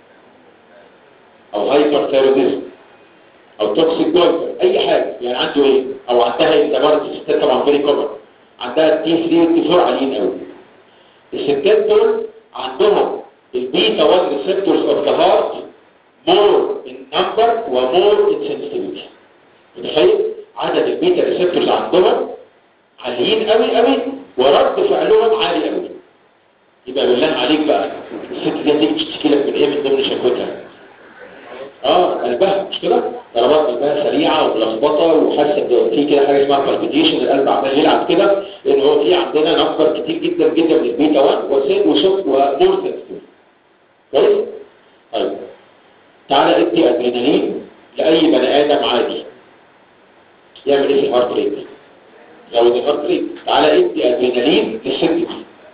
S1: او هايبر ثايروديزم او توكسيك جويتر اي حاجه يعني عنده ايه او عندها ايه ده مرض الستات طبعا فيري كومن عندها تي 3 والتي 4 عاليين قوي الستات دول عندهم البيتا 1 ريسبتورز اوف ذا هارت مور ان نمبر ومور ان سنسيتيفيتي متخيل عدد البيتا ريسبتورز عندهم عاليين قوي قوي ورد فعلهم عالي قوي يبقى بالله عليك بقى الست دي هتيجي تشتكي لك من ايه من ضمن شكوتها اه قلبها مش كده ضربات قلبها سريعه وملخبطه وحاسه في كده حاجه اسمها بالبيتيشن القلب عمال يلعب كده لان هو في عندنا نمبر كتير جدا جدا من البيتا 1 وسيد وشوك ومور سنسيتيف كويس طيب تعالى ادي ادرينالين لاي بني ادم عادي يعمل ايه في الهارت ريت زود الهارت ريت تعالى ادي ادرينالين للست دي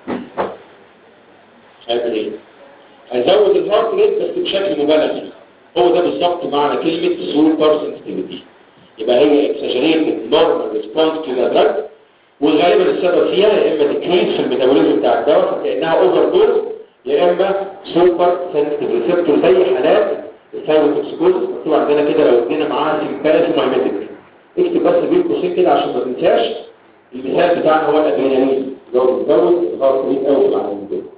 S1: هيعمل ايه هيزود الهارت ريت بس بشكل مبالغ فيه هو ده بالظبط معنى كلمة سوبر سنسيتيفيتي يبقى هي اكسجريتد نورمال ريسبونس تو ذا دراج وغالبا السبب فيها يا اما ديكريس في الميتابوليزم بتاع الدواء فكانها اوفر دوز يا اما سوبر سنسيتيف ريسبتور زي حالات الثايروتوكسيكوز مكتوب عندنا كده لو ادينا معاها سيمباثيمايميتك اكتب بس بين قوسين كده عشان ما تنساش المثال بتاعنا هو الادرينالين لو بتزود الهارت ريت قوي في العالم ده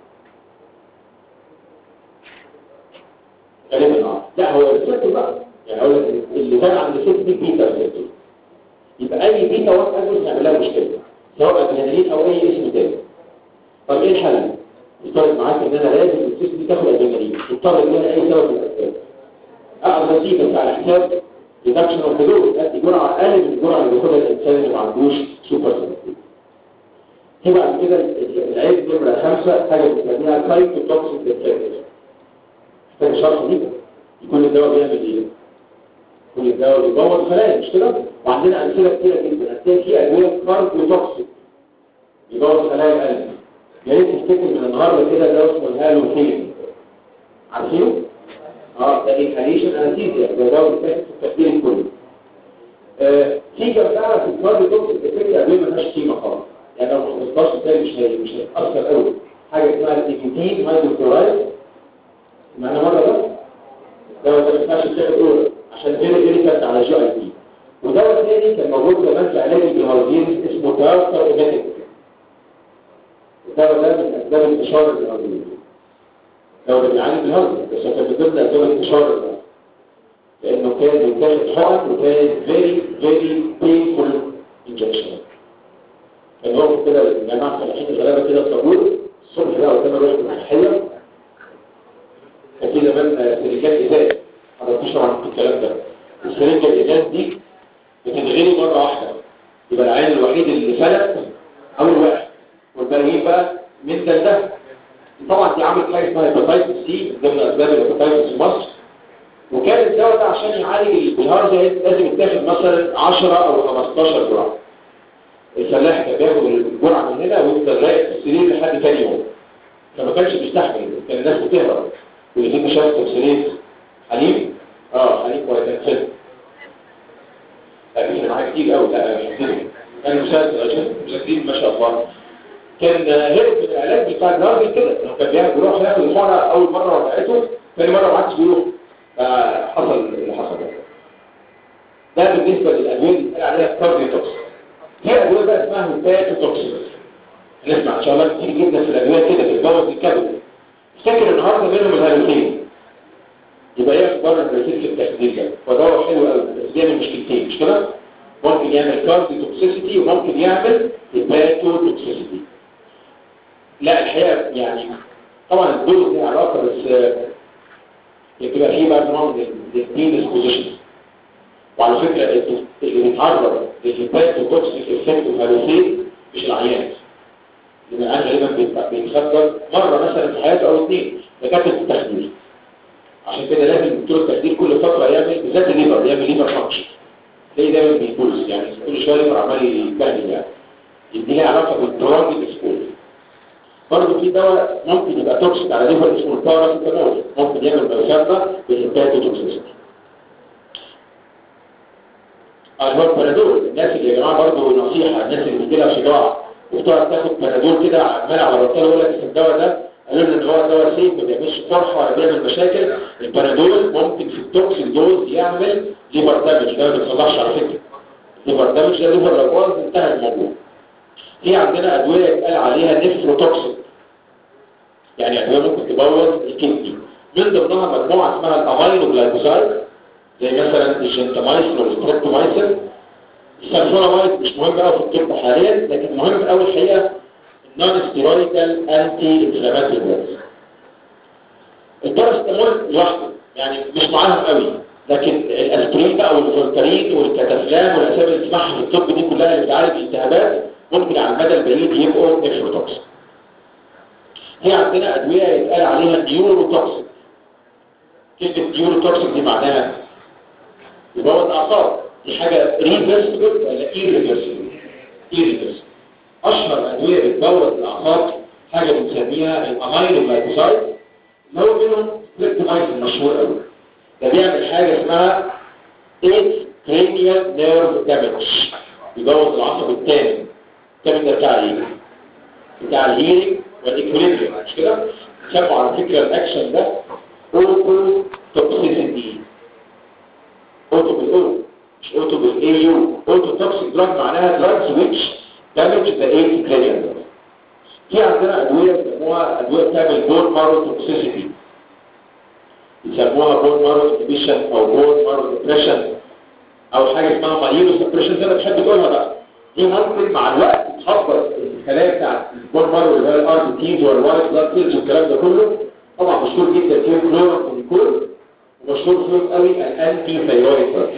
S1: غالبا اه لا هو الريسبتور بقى يعني اقول لك اللي زاد عند الست دي بيتا ريسبتور يبقى اي بيتا وات اجل هيعمل لها مشكله سواء ادرينالين او اي اسم تاني طب ايه الحل؟ افترض معاك ان انا لازم الست دي تاخد ادرينالين تضطر ان انا اي سبب من الاسباب اقعد نتيجه بس على حساب ريدكشن اوف دوز ادي جرعه اقل من الجرعه اللي بياخدها الانسان اللي ما عندوش سوبر سنسيتيف في بعد كده العيب نمره خمسه حاجه بنسميها سايتوتوكسيك ريسبتور محتاج شرح دي يكون الدواء بيعمل ايه كل الدواء بيبوظ خلايا مش كده وعندنا امثله كتيره جدا هتلاقي في ادويه كارديوتوكسيك بيبوظ خلايا القلب يا ريت تفتكر من النهارده كده دواء اسمه الهالوفين عارفينه اه ده انهاليشن انستيزيا ده دواء بيتاخد في التخدير الكلي آه في جماعه في الكارديوتوكسيك افكت ادويه مالهاش قيمه خالص يعني لو ما خلصتهاش تاني مش هي مش هتاثر قوي حاجه اسمها الايكوتين هيدروكلورايد معنا مرة بس دواء ده ما ينفعش تاخد اولى عشان غير ايريكانت على جي اي بي ودواء تاني كان موجود زمان في علاج الجهازين اسمه تراكتر اوميتيك الدواء ده من اسباب انتشار الجهازين دواء اللي بيعالج الهرم بس كان من ضمن اسباب انتشار الجهاز لانه كان بيتاخد حقن وكان فيري فيري بينفول انجكشن كان واقف كده الجماعه فلاحين الغلابه كده الطابور الصبح بقى قدام الروح الصحيه في زمان سرنجات ازاز حضرتوش طبعا في الكلام ده السرنجه الازاز دي بتتغلي مره واحده يبقى العين الوحيد اللي فلت اول واحد والباقيين بقى من ده ده طبعا دي عملت حاجه اسمها هيباتايتس سي ضمن اسباب الهيباتايتس في مصر وكان الدواء ده عشان يعالج الهارد لازم يتاخد مثلا 10 او 15 جرعه الفلاح كان بياخد الجرعه من هنا ويفضل رايق في السرير لحد ثاني يوم فما كانش بيستحمل كان الناس بتهرب واللي فيه شاف تفسيرين حليم اه حليم كويس حلو لا بيفرق معايا كتير قوي لا مش كتير انا مساعد عشان مساعدين ما شاء الله كان هرب من العلاج بتاع الراجل كده انه كان بياخد يروح ياخد الحقنه اول مره وقعته ثاني مره ما عادش بيروح فحصل اللي حصل ده ده بالنسبه للادويه اللي بيتقال عليها كارديوتوكس في ادويه بقى اسمها هيباتوتوكسيك نسمع ان شاء الله كتير جدا في الادويه كده بتبوظ الكبد افتكر النهارده منهم الهالوتين يبقى ايه اخبار الهالوتين في التخدير ده فدواء حلو قوي بس بيعمل مشكلتين مش كده ممكن يعمل كارديوتوكسيسيتي وممكن يعمل هيباتوتوكسيسيتي لا الحقيقه يعني طبعا الدول ليها علاقه بس بتبقى فيه بقى نوع من الاثنين ديسبوزيشن وعلى فكره اللي بيتعرض للهيباتوتوكسيك افكت الهالوتين مش العيان لان العيان غالبا بيتخدر مره مثلا في حياته او اثنين دكاتره التخدير عشان كده لازم دكتور التخدير كل فتره يعمل بالذات الليفر يعمل ليفر فانكشن تلاقيه دايما بيبولس يعني كل شويه الليفر عمال يتبهدل يعني دي ليها علاقه بالدراج الاسبول برضه في دواء ممكن يبقى توكسيك على ليفر اسمه الباراسيتامول ممكن يعمل مسبب بالهيباتوتوكسيسيتي الهو بارادول الناس اللي يا جماعه برضه نصيحه الناس اللي بتجيلها صداع وتقعد تاخد بارادول كده عمال على بطال يقول لك الدواء ده قالوا لنا ان هو دواء سيف ما بيعملش قرحه ولا بيعمل مشاكل البارادول ممكن في التوكسيك دوز يعمل ليفر دامج ده ما بيتصلحش على فكره ليفر دامج ده ليفر لو باظ انتهى الموضوع في عندنا ادويه يتقال عليها نفروتوكسيك يعني ادويه ممكن تبوظ الكدني من ضمنها مجموعه اسمها الامينو جلايكوزايد زي مثلا الجنتامايسين والستريبتومايسين السلفونامايد مش مهم قوي في الطب حاليا لكن مهم قوي الحقيقه النون ستيرويدال انتي انفلاماتوري دراجز الباراسيتامول لوحده يعني مش معاهم قوي لكن الاسبرين بقى والفولتارين والكاتافلام والاسامي اللي تسمعها في الطب دي كلها اللي بتعالج الالتهابات ممكن على المدى البعيد يبقوا نفروتوكسيك في عندنا ادويه يتقال عليها نيوروتوكسيك كلمه نيوروتوكسيك دي معناها يبوظ اعصاب دي حاجه ريفرسبل ولا ايريفرسبل ايريفرسبل اشهر ادويه بتبوظ الاعصاب حاجه بنسميها الامينو جلايكوسايد اللي هو منهم كريبتومايسين مشهور قوي ده بيعمل حاجه اسمها ايت كرينيال نيرف دامج يبوظ العصب الثاني الثاني ده بتاع ايه؟ بتاع الهيرنج والايكوليبريم مش كده؟ سموا على فكره الاكشن ده اوتو توكسيسيتي اوتو بالاو مش اوتو بالاي يو اوتو توكسيك دراج معناها دراجز ويتش دامج ذا ايت كرينيال في عندنا ادويه بيسموها ادويه بتعمل بون مارو توكسيسيتي يسموها بون مارو انهبيشن او بون مارو ديبريشن او حاجه اسمها مايلو سبريشن زي ما بتحب تقولها بقى دي ممكن مع الوقت تخبط الخلايا بتاعت البون مارو اللي هي الار تي تيز والوايت بلاد سيلز والكلام ده كله طبعا مشهور جدا فيه كلورامفينيكول ومشهور فيه قوي الانتي ثايرويد دراج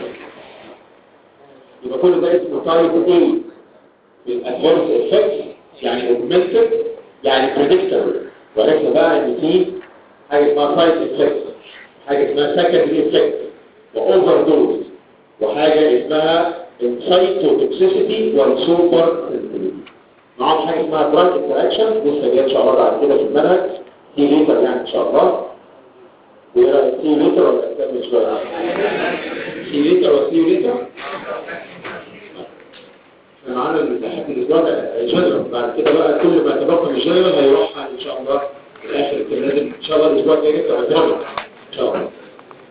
S1: يبقى كل ده اسمه تايب اي بالادفانس افكت يعني اوجمنتد يعني بريدكتبل وعرفنا بقى ان في حاجه اسمها سايد افكت حاجه اسمها سكندري افكت واوفر دوز وحاجه اسمها السايتوتوكسيسيتي والسوبر معاهم حاجه اسمها دراج انتراكشن لسه جاي ان شاء الله بعد كده في المنهج سي ليتر يعني ان شاء الله وايه رايك سي ليتر ولا اكمل شويه سي ليتر وسي ليتر احنا معانا لحد الاسبوع ده جنرال بعد كده بقى كل ما تبقى من الجنرال هيروح ان شاء الله في الاخر لازم ان شاء الله الاسبوع الجاي نبدا بالدرجه ان شاء الله